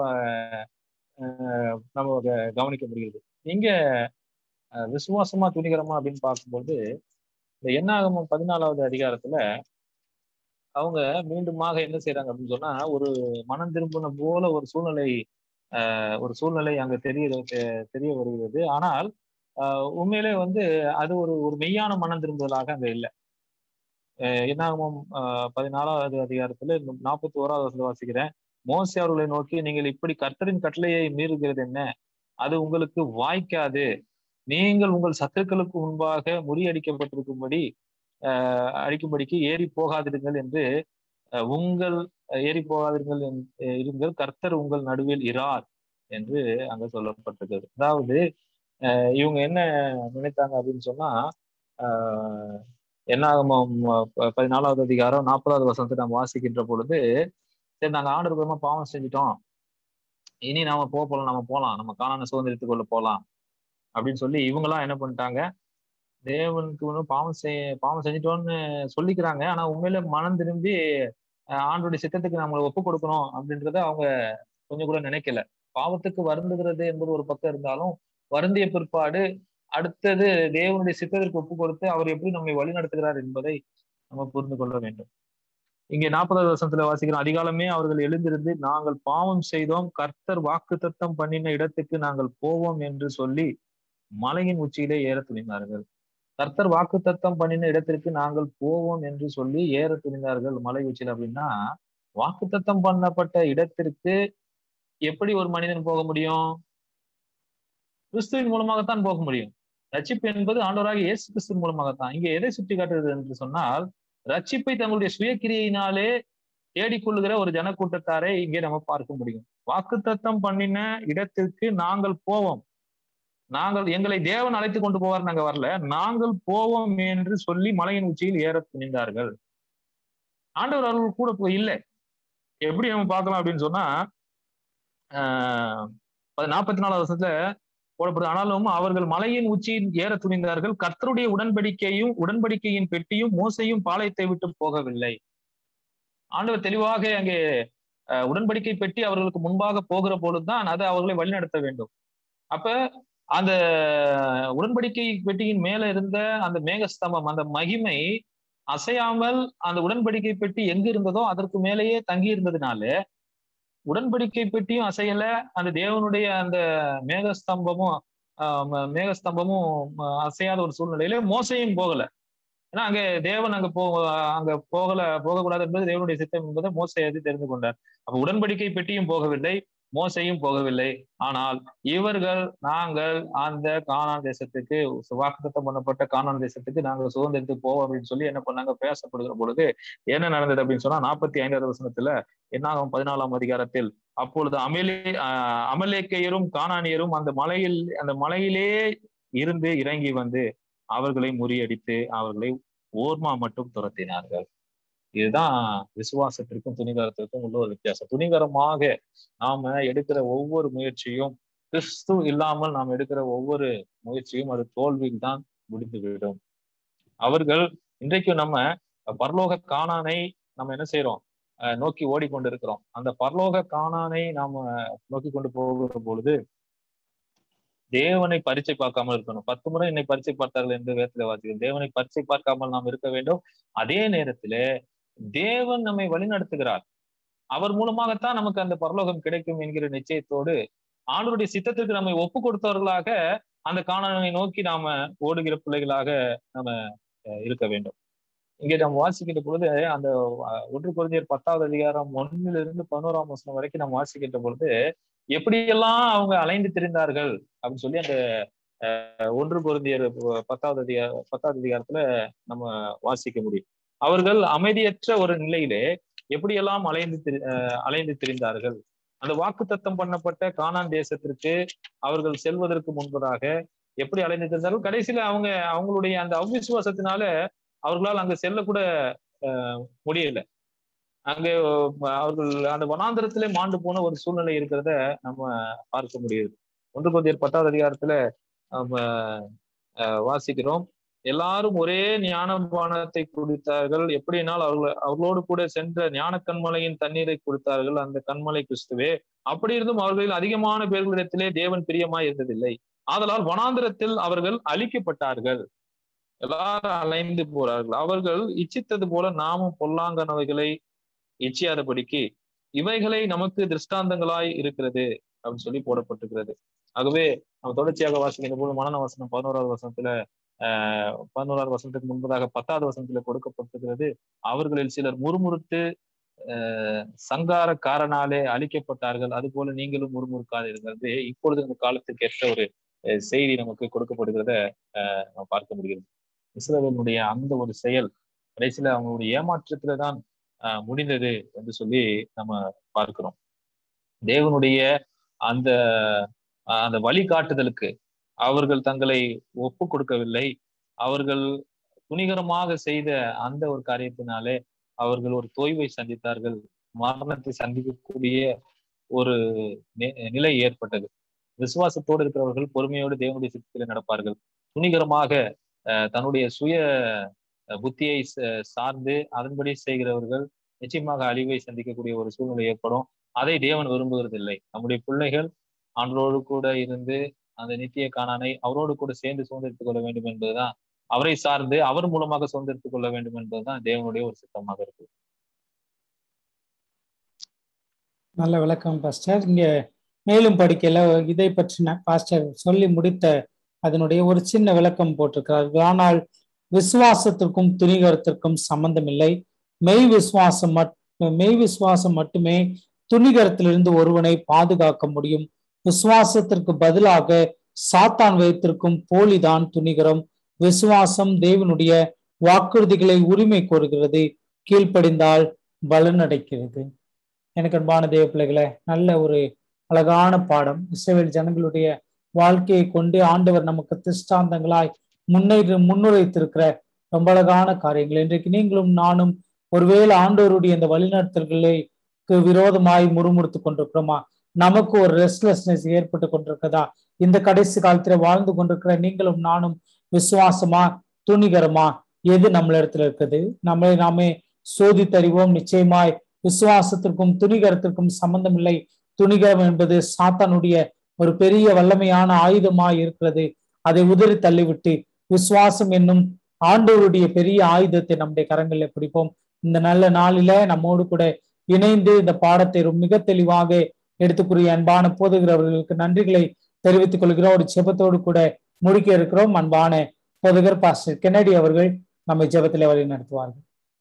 நம்ம கவனிக்க முடிகிறது இங்க விசுவாசமா துணிகரமா அப்படின்னு பார்க்கும்போது இந்த எண்ணாகமம் பதினாலாவது அதிகாரத்துல அவங்க மீண்டுமாக என்ன செய்யறாங்க அப்படின்னு சொன்னா ஒரு மனம் திரும்பின போல ஒரு சூழ்நிலை ஆஹ் ஒரு சூழ்நிலை அங்க தெரிய தெரிய வருகிறது ஆனால் உண்மையிலே வந்து அது ஒரு ஒரு மெய்யான மனம் திரும்புதலாக அங்க இல்லை என்னாகமம் பதினாலாவது அதிகாரத்துல நாற்பத்தி ஓராவது வருஷம் வாசிக்கிறேன் மோசி அவர்களை நோக்கி நீங்கள் இப்படி கர்த்தரின் கட்டளையை மீறுகிறது என்ன அது உங்களுக்கு வாய்க்காது நீங்கள் உங்கள் சத்துருக்களுக்கு முன்பாக முறியடிக்கப்பட்டிருக்கும்படி அஹ் அடிக்கும்படிக்கு ஏறி போகாதிருங்கள் என்று உங்கள் ஏறி போகாதிருங்கள் இருங்கள் கர்த்தர் உங்கள் நடுவில் இரார் என்று அங்க சொல்லப்பட்டிருக்கிறது அதாவது இவங்க என்ன நினைத்தாங்க அப்படின்னு சொன்னா ஆஹ் என்னாகமம் பதினாலாவது அதிகாரம் நாற்பதாவது வசனத்தை நம்ம வாசிக்கின்ற பொழுது சரி நாங்க ஆண்டு பாவம் செஞ்சிட்டோம் இனி நாம போக போலாம் நம்ம போலாம் நம்ம காணான சுதந்திரத்துக்குள்ள போலாம் அப்படின்னு சொல்லி இவங்கெல்லாம் என்ன பண்ணிட்டாங்க தேவனுக்கு ஒன்றும் பாவம் செய் பாவம் செஞ்சிட்டோம்னு சொல்லிக்கிறாங்க ஆனா உண்மையில மனம் திரும்பி ஆண்டுடைய சித்தத்துக்கு நம்மளை ஒப்பு கொடுக்கணும் அப்படின்றத அவங்க கொஞ்சம் கூட நினைக்கல பாவத்துக்கு வருந்துகிறது என்பது ஒரு பக்கம் இருந்தாலும் வருந்திய பிற்பாடு அடுத்தது தேவனுடைய சித்தத்திற்கு ஒப்பு கொடுத்து அவர் எப்படி நம்மை வழி நடத்துகிறார் என்பதை நம்ம புரிந்து கொள்ள வேண்டும் இங்கே நாற்பதாவது வருஷத்துல வாசிக்கிறோம் அதிகாலமே அவர்கள் எழுந்திருந்து நாங்கள் பாவம் செய்தோம் கர்த்தர் வாக்கு தத்தம் பண்ணின இடத்துக்கு நாங்கள் போவோம் என்று சொல்லி மலையின் உச்சியிலே ஏற துணிந்தார்கள் கர்த்தர் வாக்கு தத்தம் பண்ணின இடத்திற்கு நாங்கள் போவோம் என்று சொல்லி ஏற துணிந்தார்கள் மலை உச்சியில் அப்படின்னா வாக்கு தத்தம் பண்ணப்பட்ட இடத்திற்கு எப்படி ஒரு மனிதன் போக முடியும் கிறிஸ்துவின் மூலமாகத்தான் போக முடியும் ரட்சிப்பு என்பது ஆண்டவராக இயேசு கிறிஸ்துவின் மூலமாகத்தான் இங்க எதை சுட்டி காட்டுறது என்று சொன்னால் ரட்சிப்பை தங்களுடைய சுயக்கிரியினாலே தேடிக்கொள்ளுகிற ஒரு ஜனக்கூட்டத்தாரை இங்கே நம்ம பார்க்க முடியும் வாக்கு தத்தம் பண்ணின இடத்திற்கு நாங்கள் போவோம் நாங்கள் எங்களை தேவன் அழைத்து கொண்டு போவார் நாங்க வரல நாங்கள் போவோம் என்று சொல்லி மலையின் உச்சியில் ஏற துணிந்தார்கள் ஆண்டவர் அவர்கள் கூட போய் இல்லை எப்படி நம்ம பார்க்கலாம் அப்படின்னு சொன்னா ஆஹ் நாற்பத்தி நாலாவது வருஷத்துல போடப்படுது ஆனாலும் அவர்கள் மலையின் உச்சியில் ஏற துணிந்தார்கள் கர்த்தருடைய உடன்படிக்கையும் உடன்படிக்கையின் பெட்டியும் மோசையும் பாளையத்தை விட்டு போகவில்லை ஆண்டவர் தெளிவாக அங்கே உடன்படிக்கை பெட்டி அவர்களுக்கு முன்பாக போகிற பொழுதுதான் அதை அவர்களை வழிநடத்த வேண்டும் அப்ப அந்த உடன்படிக்கை பெட்டியின் மேல இருந்த அந்த மேகஸ்தம்பம் அந்த மகிமை அசையாமல் அந்த உடன்படிக்கை பெட்டி எங்க இருந்ததோ அதற்கு மேலேயே தங்கி இருந்ததுனால உடன்படிக்கை பெட்டியும் அசையல அந்த தேவனுடைய அந்த மேகஸ்தம்பமும் மேகஸ்தம்பமும் அசையாத ஒரு சூழ்நிலையில மோசையும் போகல ஏன்னா அங்க தேவன் அங்க போ அங்க போகல போகக்கூடாது என்பது தேவனுடைய சித்தம் என்பதை மோசை அது தெரிந்து கொண்டார் அப்ப உடன்படிக்கை பெட்டியும் போகவில்லை மோசையும் போகவில்லை ஆனால் இவர்கள் நாங்கள் அந்த காணான் தேசத்துக்கு வாக்குத்தம் பண்ணப்பட்ட காணான் தேசத்துக்கு நாங்கள் சுதந்திரத்துக்கு போவோம் அப்படின்னு சொல்லி என்ன பண்ணாங்க பேசப்படுகிற பொழுது என்ன நடந்தது அப்படின்னு சொன்னா நாற்பத்தி ஐந்தாவது வசனத்துல என்னாகும் பதினாலாம் அதிகாரத்தில் அப்பொழுது அமலே அமலேக்கையரும் காணானியரும் அந்த மலையில் அந்த மலையிலே இருந்து இறங்கி வந்து அவர்களை முறியடித்து அவர்களை ஓர்மா மட்டும் துரத்தினார்கள் இதுதான் விசுவாசத்திற்கும் துணிகரத்திற்கும் உள்ள ஒரு வித்தியாசம் துணிகரமாக நாம எடுக்கிற ஒவ்வொரு முயற்சியும் கிறிஸ்து இல்லாமல் நாம் எடுக்கிற ஒவ்வொரு முயற்சியும் அது தோல்வியில் தான் முடிந்துவிடும் அவர்கள் இன்றைக்கு நம்ம பரலோக காணானை நம்ம என்ன செய்யறோம் நோக்கி ஓடிக்கொண்டிருக்கிறோம் அந்த பரலோக காணானை நாம நோக்கி கொண்டு போகிற பொழுது தேவனை பரிச்சை பார்க்காமல் இருக்கணும் பத்து முறை என்னை பரிச்சை பார்த்தார்கள் என்று வேத்துல வாசிக்கிறோம் தேவனை பரிச்சை பார்க்காமல் நாம் இருக்க வேண்டும் அதே நேரத்திலே தேவன் நம்மை வழிநடத்துகிறார் அவர் மூலமாகத்தான் நமக்கு அந்த பரலோகம் கிடைக்கும் என்கிற நிச்சயத்தோடு ஆண்டருடைய சித்தத்திற்கு நம்மை ஒப்பு கொடுத்தவர்களாக அந்த காணனை நோக்கி நாம ஓடுகிற பிள்ளைகளாக நம்ம இருக்க வேண்டும் இங்கே நம்ம வாசிக்கின்ற பொழுது அந்த ஒன்று குறைஞ்சர் பத்தாவது அதிகாரம் ஒன்னிலிருந்து இருந்து பதினோராம் வருஷம் வரைக்கும் நம்ம வாசிக்கின்ற பொழுது எப்படியெல்லாம் அவங்க அலைந்து திரிந்தார்கள் அப்படின்னு சொல்லி அந்த ஒன்று குருந்தியர் பத்தாவது அதிகார பத்தாவது அதிகாரத்துல நம்ம வாசிக்க முடியும் அவர்கள் அமைதியற்ற ஒரு நிலையிலே எப்படியெல்லாம் அலைந்து திரி அலைந்து திரிந்தார்கள் அந்த வாக்கு தத்தம் பண்ணப்பட்ட கானான் தேசத்திற்கு அவர்கள் செல்வதற்கு முன்பதாக எப்படி அலைந்து திரிந்தார்கள் கடைசியில அவங்க அவங்களுடைய அந்த அவ்விசுவாசத்தினால அவர்களால் அங்க செல்லக்கூட முடியல அங்கே அவர்கள் அந்த வனாந்திரத்திலே மாண்டு போன ஒரு சூழ்நிலை இருக்கிறத நம்ம பார்க்க முடியுது ஒன்று கொஞ்சம் பத்தாவது அதிகாரத்துல நம்ம வாசிக்கிறோம் எல்லாரும் ஒரே ஞானபானத்தை குடித்தார்கள் எப்படினால் அவர்கள் அவர்களோடு கூட சென்ற ஞான கண்மலையின் தண்ணீரை குடித்தார்கள் அந்த கண்மலை கிறிஸ்துவே அப்படி இருந்தும் அவர்களில் அதிகமான பேர்களிடத்திலே தேவன் பிரியமாய் இருந்ததில்லை ஆதலால் வனாந்திரத்தில் அவர்கள் அழிக்கப்பட்டார்கள் எல்லாரும் அலைந்து போறார்கள் அவர்கள் இச்சித்தது போல நாமும் பொல்லாங்கனவைகளை இச்சியாதபடிக்கு இவைகளை நமக்கு திருஷ்டாந்தங்களாய் இருக்கிறது அப்படின்னு சொல்லி போடப்பட்டிருக்கிறது ஆகவே நம்ம தொடர்ச்சியாக வாசிக்கின்ற போது மனன வசனம் பதினோராவது வசனத்துல ஆஹ் பதினோராவது வசனத்துக்கு முன்பதாக பத்தாவது வசனத்துல கொடுக்கப்பட்டிருக்கிறது அவர்களில் சிலர் முறுமுறுத்து அஹ் சங்காரக்காரனாலே அழிக்கப்பட்டார்கள் அது போல நீங்களும் முறுமுறுக்காதீர்கள் இப்பொழுது இந்த காலத்துக்கு ஏற்ற ஒரு செய்தி நமக்கு கொடுக்கப்படுகிறத அஹ் நம்ம பார்க்க முடிகிறது இஸ்ரேலினுடைய அந்த ஒரு செயல் கடைசியில அவங்களுடைய ஏமாற்றத்துல தான் அஹ் முடிந்தது என்று சொல்லி நம்ம பார்க்கிறோம் தேவனுடைய அந்த அந்த வழிகாட்டுதலுக்கு அவர்கள் தங்களை ஒப்பு கொடுக்கவில்லை அவர்கள் துணிகரமாக செய்த அந்த ஒரு காரியத்தினாலே அவர்கள் ஒரு தொய்வை சந்தித்தார்கள் மரணத்தை சந்திக்கக்கூடிய ஒரு நிலை ஏற்பட்டது விசுவாசத்தோடு இருக்கிறவர்கள் பொறுமையோடு தேவனுடைய சித்தத்தில் நடப்பார்கள் துணிகரமாக தன்னுடைய சுய புத்தியை சார்ந்து அதன்படி செய்கிறவர்கள் நிச்சயமாக அழிவை சந்திக்கக்கூடிய ஒரு சூழ்நிலை ஏற்படும் அதை தேவன் விரும்புவதில்லை நம்முடைய பிள்ளைகள் ஆண்டோடு கூட இருந்து அந்த நித்திய காணானை அவரோடு கூட சேர்ந்து சுதந்திரித்துக் கொள்ள வேண்டும் என்பதுதான் அவரை சார்ந்து அவர் மூலமாக சுதந்திரித்துக் கொள்ள வேண்டும் என்பதுதான் தேவனுடைய ஒரு சித்தமாக இருக்கு நல்ல விளக்கம் பாஸ்டர் இங்க மேலும் படிக்கல இதை பற்றின பாஸ்டர் சொல்லி முடித்த அதனுடைய ஒரு சின்ன விளக்கம் போட்டிருக்கிறார்கள் ஆனால் விசுவாசத்திற்கும் துணிகரத்திற்கும் சம்பந்தம் இல்லை மெய் விசுவாசம் மெய் விசுவாசம் மட்டுமே துணிகரத்திலிருந்து ஒருவனை பாதுகாக்க முடியும் விசுவாசத்திற்கு பதிலாக சாத்தான் வைத்திருக்கும் போலிதான் துணிகரம் விசுவாசம் தேவனுடைய வாக்குறுதிகளை உரிமை கோருகிறது கீழ்ப்படிந்தால் பலனடைக்கிறது எனக்கு அன்பான தேவ பிள்ளைகளை நல்ல ஒரு அழகான பாடம் இஸ்ரேல் ஜனங்களுடைய வாழ்க்கையை கொண்டு ஆண்டவர் நமக்கு திஷ்டாந்தங்களாய் முன்னே முன்னுரைத்திருக்கிற ரொம்ப அழகான காரியங்கள் இன்றைக்கு நீங்களும் நானும் ஒருவேளை ஆண்டவருடைய இந்த வழிநடத்தல்களுக்கு விரோதமாய் முறுமுறுத்து கொண்டிருக்கிறோமா நமக்கு ஒரு ரெஸ்ட்லெஸ்னஸ் ஏற்பட்டு கொண்டிருக்கதா இந்த கடைசி காலத்துல வாழ்ந்து கொண்டிருக்கிற நீங்களும் நானும் விசுவாசமா துணிகரமா எது நம்மள இடத்துல இருக்குது நம்மளை நாமே சோதித்தறிவோம் நிச்சயமாய் விசுவாசத்திற்கும் துணிகரத்திற்கும் சம்பந்தம் இல்லை துணிகரம் என்பது சாத்தானுடைய ஒரு பெரிய வல்லமையான ஆயுதமாய் இருக்கிறது அதை உதறி தள்ளிவிட்டு விசுவாசம் என்னும் ஆண்டவருடைய பெரிய ஆயுதத்தை நம்முடைய கரங்களில் பிடிப்போம் இந்த நல்ல நாளில நம்மோடு கூட இணைந்து இந்த பாடத்தை மிக தெளிவாக எடுத்துக்கூடிய அன்பான போதுகிறவர்களுக்கு நன்றிகளை தெரிவித்துக் கொள்கிறோம் ஒரு ஜெபத்தோடு கூட முடிக்க இருக்கிறோம் அன்பான போதுகர் பாஸ்டர் கென்னடி அவர்கள் நம்மை ஜெபத்திலே வழி நடத்துவார்கள்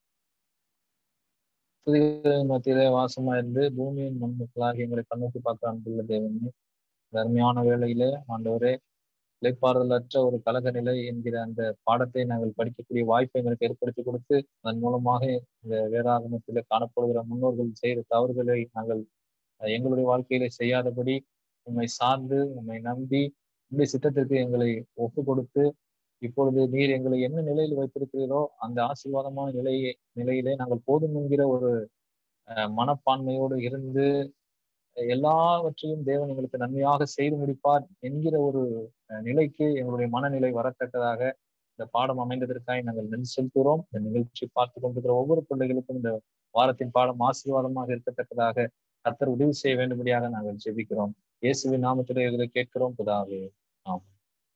மத்தியிலே வாசமா இருந்து பூமியின் முன்முக்களாக எங்களை கண்ணோக்கி பார்க்க அன்புள்ள தேவனே அருமையான வேளையிலே ஆண்டவரே இலைப்பாறுதலற்ற ஒரு கலக நிலை என்கிற அந்த பாடத்தை நாங்கள் படிக்கக்கூடிய வாய்ப்பை எங்களுக்கு ஏற்படுத்தி கொடுத்து அதன் மூலமாக இந்த வேதாகமத்தில காணப்படுகிற முன்னோர்கள் செய்த தவறுகளை நாங்கள் எங்களுடைய வாழ்க்கையில செய்யாதபடி உண்மை சார்ந்து உண்மை நம்பி உங்களுடைய சித்தத்திற்கு எங்களை ஒப்பு கொடுத்து இப்பொழுது நீர் எங்களை என்ன நிலையில் வைத்திருக்கிறீரோ அந்த ஆசீர்வாதமான நிலையை நிலையிலே நாங்கள் போதும் என்கிற ஒரு மனப்பான்மையோடு இருந்து எல்லாவற்றையும் தேவன் எங்களுக்கு நன்மையாக செய்து முடிப்பார் என்கிற ஒரு நிலைக்கு எங்களுடைய மனநிலை வரத்தக்கதாக இந்த பாடம் அமைந்ததற்காக நாங்கள் நன்றி செலுத்துகிறோம் இந்த நிகழ்ச்சி பார்த்து கொண்டிருக்கிற ஒவ்வொரு பிள்ளைகளுக்கும் இந்த வாரத்தின் பாடம் ஆசீர்வாதமாக இருக்கத்தக்கதாக கத்தர் உதவி செய்ய வேண்டும்படியாக நாங்கள் ஜெபிக்கிறோம் இயேசுவின் நாமத்திலே இதை கேட்கிறோம் புதாவே ஆம்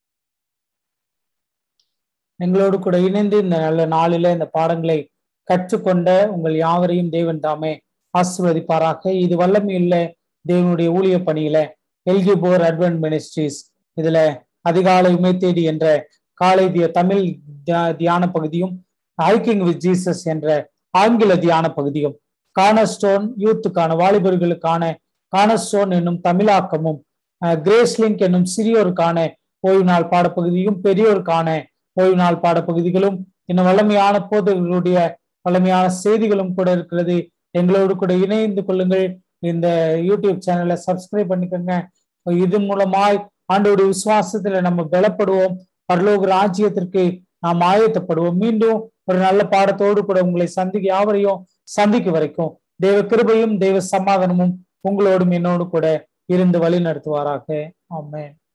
எங்களோடு கூட இணைந்து இந்த நல்ல நாளில இந்த பாடங்களை கற்றுக்கொண்ட உங்கள் யாவரையும் தேவன் தாமே ஆசிர்வதிப்பாராக இது வல்லமையுள்ள தேவனுடைய ஊழிய பணியில எல்கிபோர் அட்வென்ட் மினிஸ்ட்ரிஸ் இதுல அதிகாலை உமை தேடி என்ற காலை தமிழ் தியான பகுதியும் ஹைக்கிங் வித் ஜீசஸ் என்ற ஆங்கில தியான பகுதியும் கானஸ்டோன் யூத்துக்கான வாலிபர்களுக்கான கானஸ்டோன் என்னும் தமிழாக்கமும் கிரேஸ்லிங்க் என்னும் சிறியோருக்கான ஓய்வு நாள் பாடப்பகுதியும் பெரியோருக்கான ஓய்வு நாள் பாடப்பகுதிகளும் இன்னும் வல்லமையான போதர்களுடைய வல்லமையான செய்திகளும் கூட இருக்கிறது எங்களோடு கூட இணைந்து கொள்ளுங்கள் இந்த யூடியூப் சேனலை சப்ஸ்கிரைப் பண்ணிக்கோங்க இது மூலமாய் ஆண்டோடைய விசுவாசத்துல நம்ம பலப்படுவோம் பரலோக ராஜ்யத்திற்கு நாம் ஆயத்தப்படுவோம் மீண்டும் ஒரு நல்ல பாடத்தோடு கூட உங்களை சந்திக்க யாவரையும் சந்திக்க வரைக்கும் தேவ கிருபையும் தெய்வ சமாதானமும் உங்களோடும் என்னோடு கூட இருந்து வழி நடத்துவாராக ஆமென்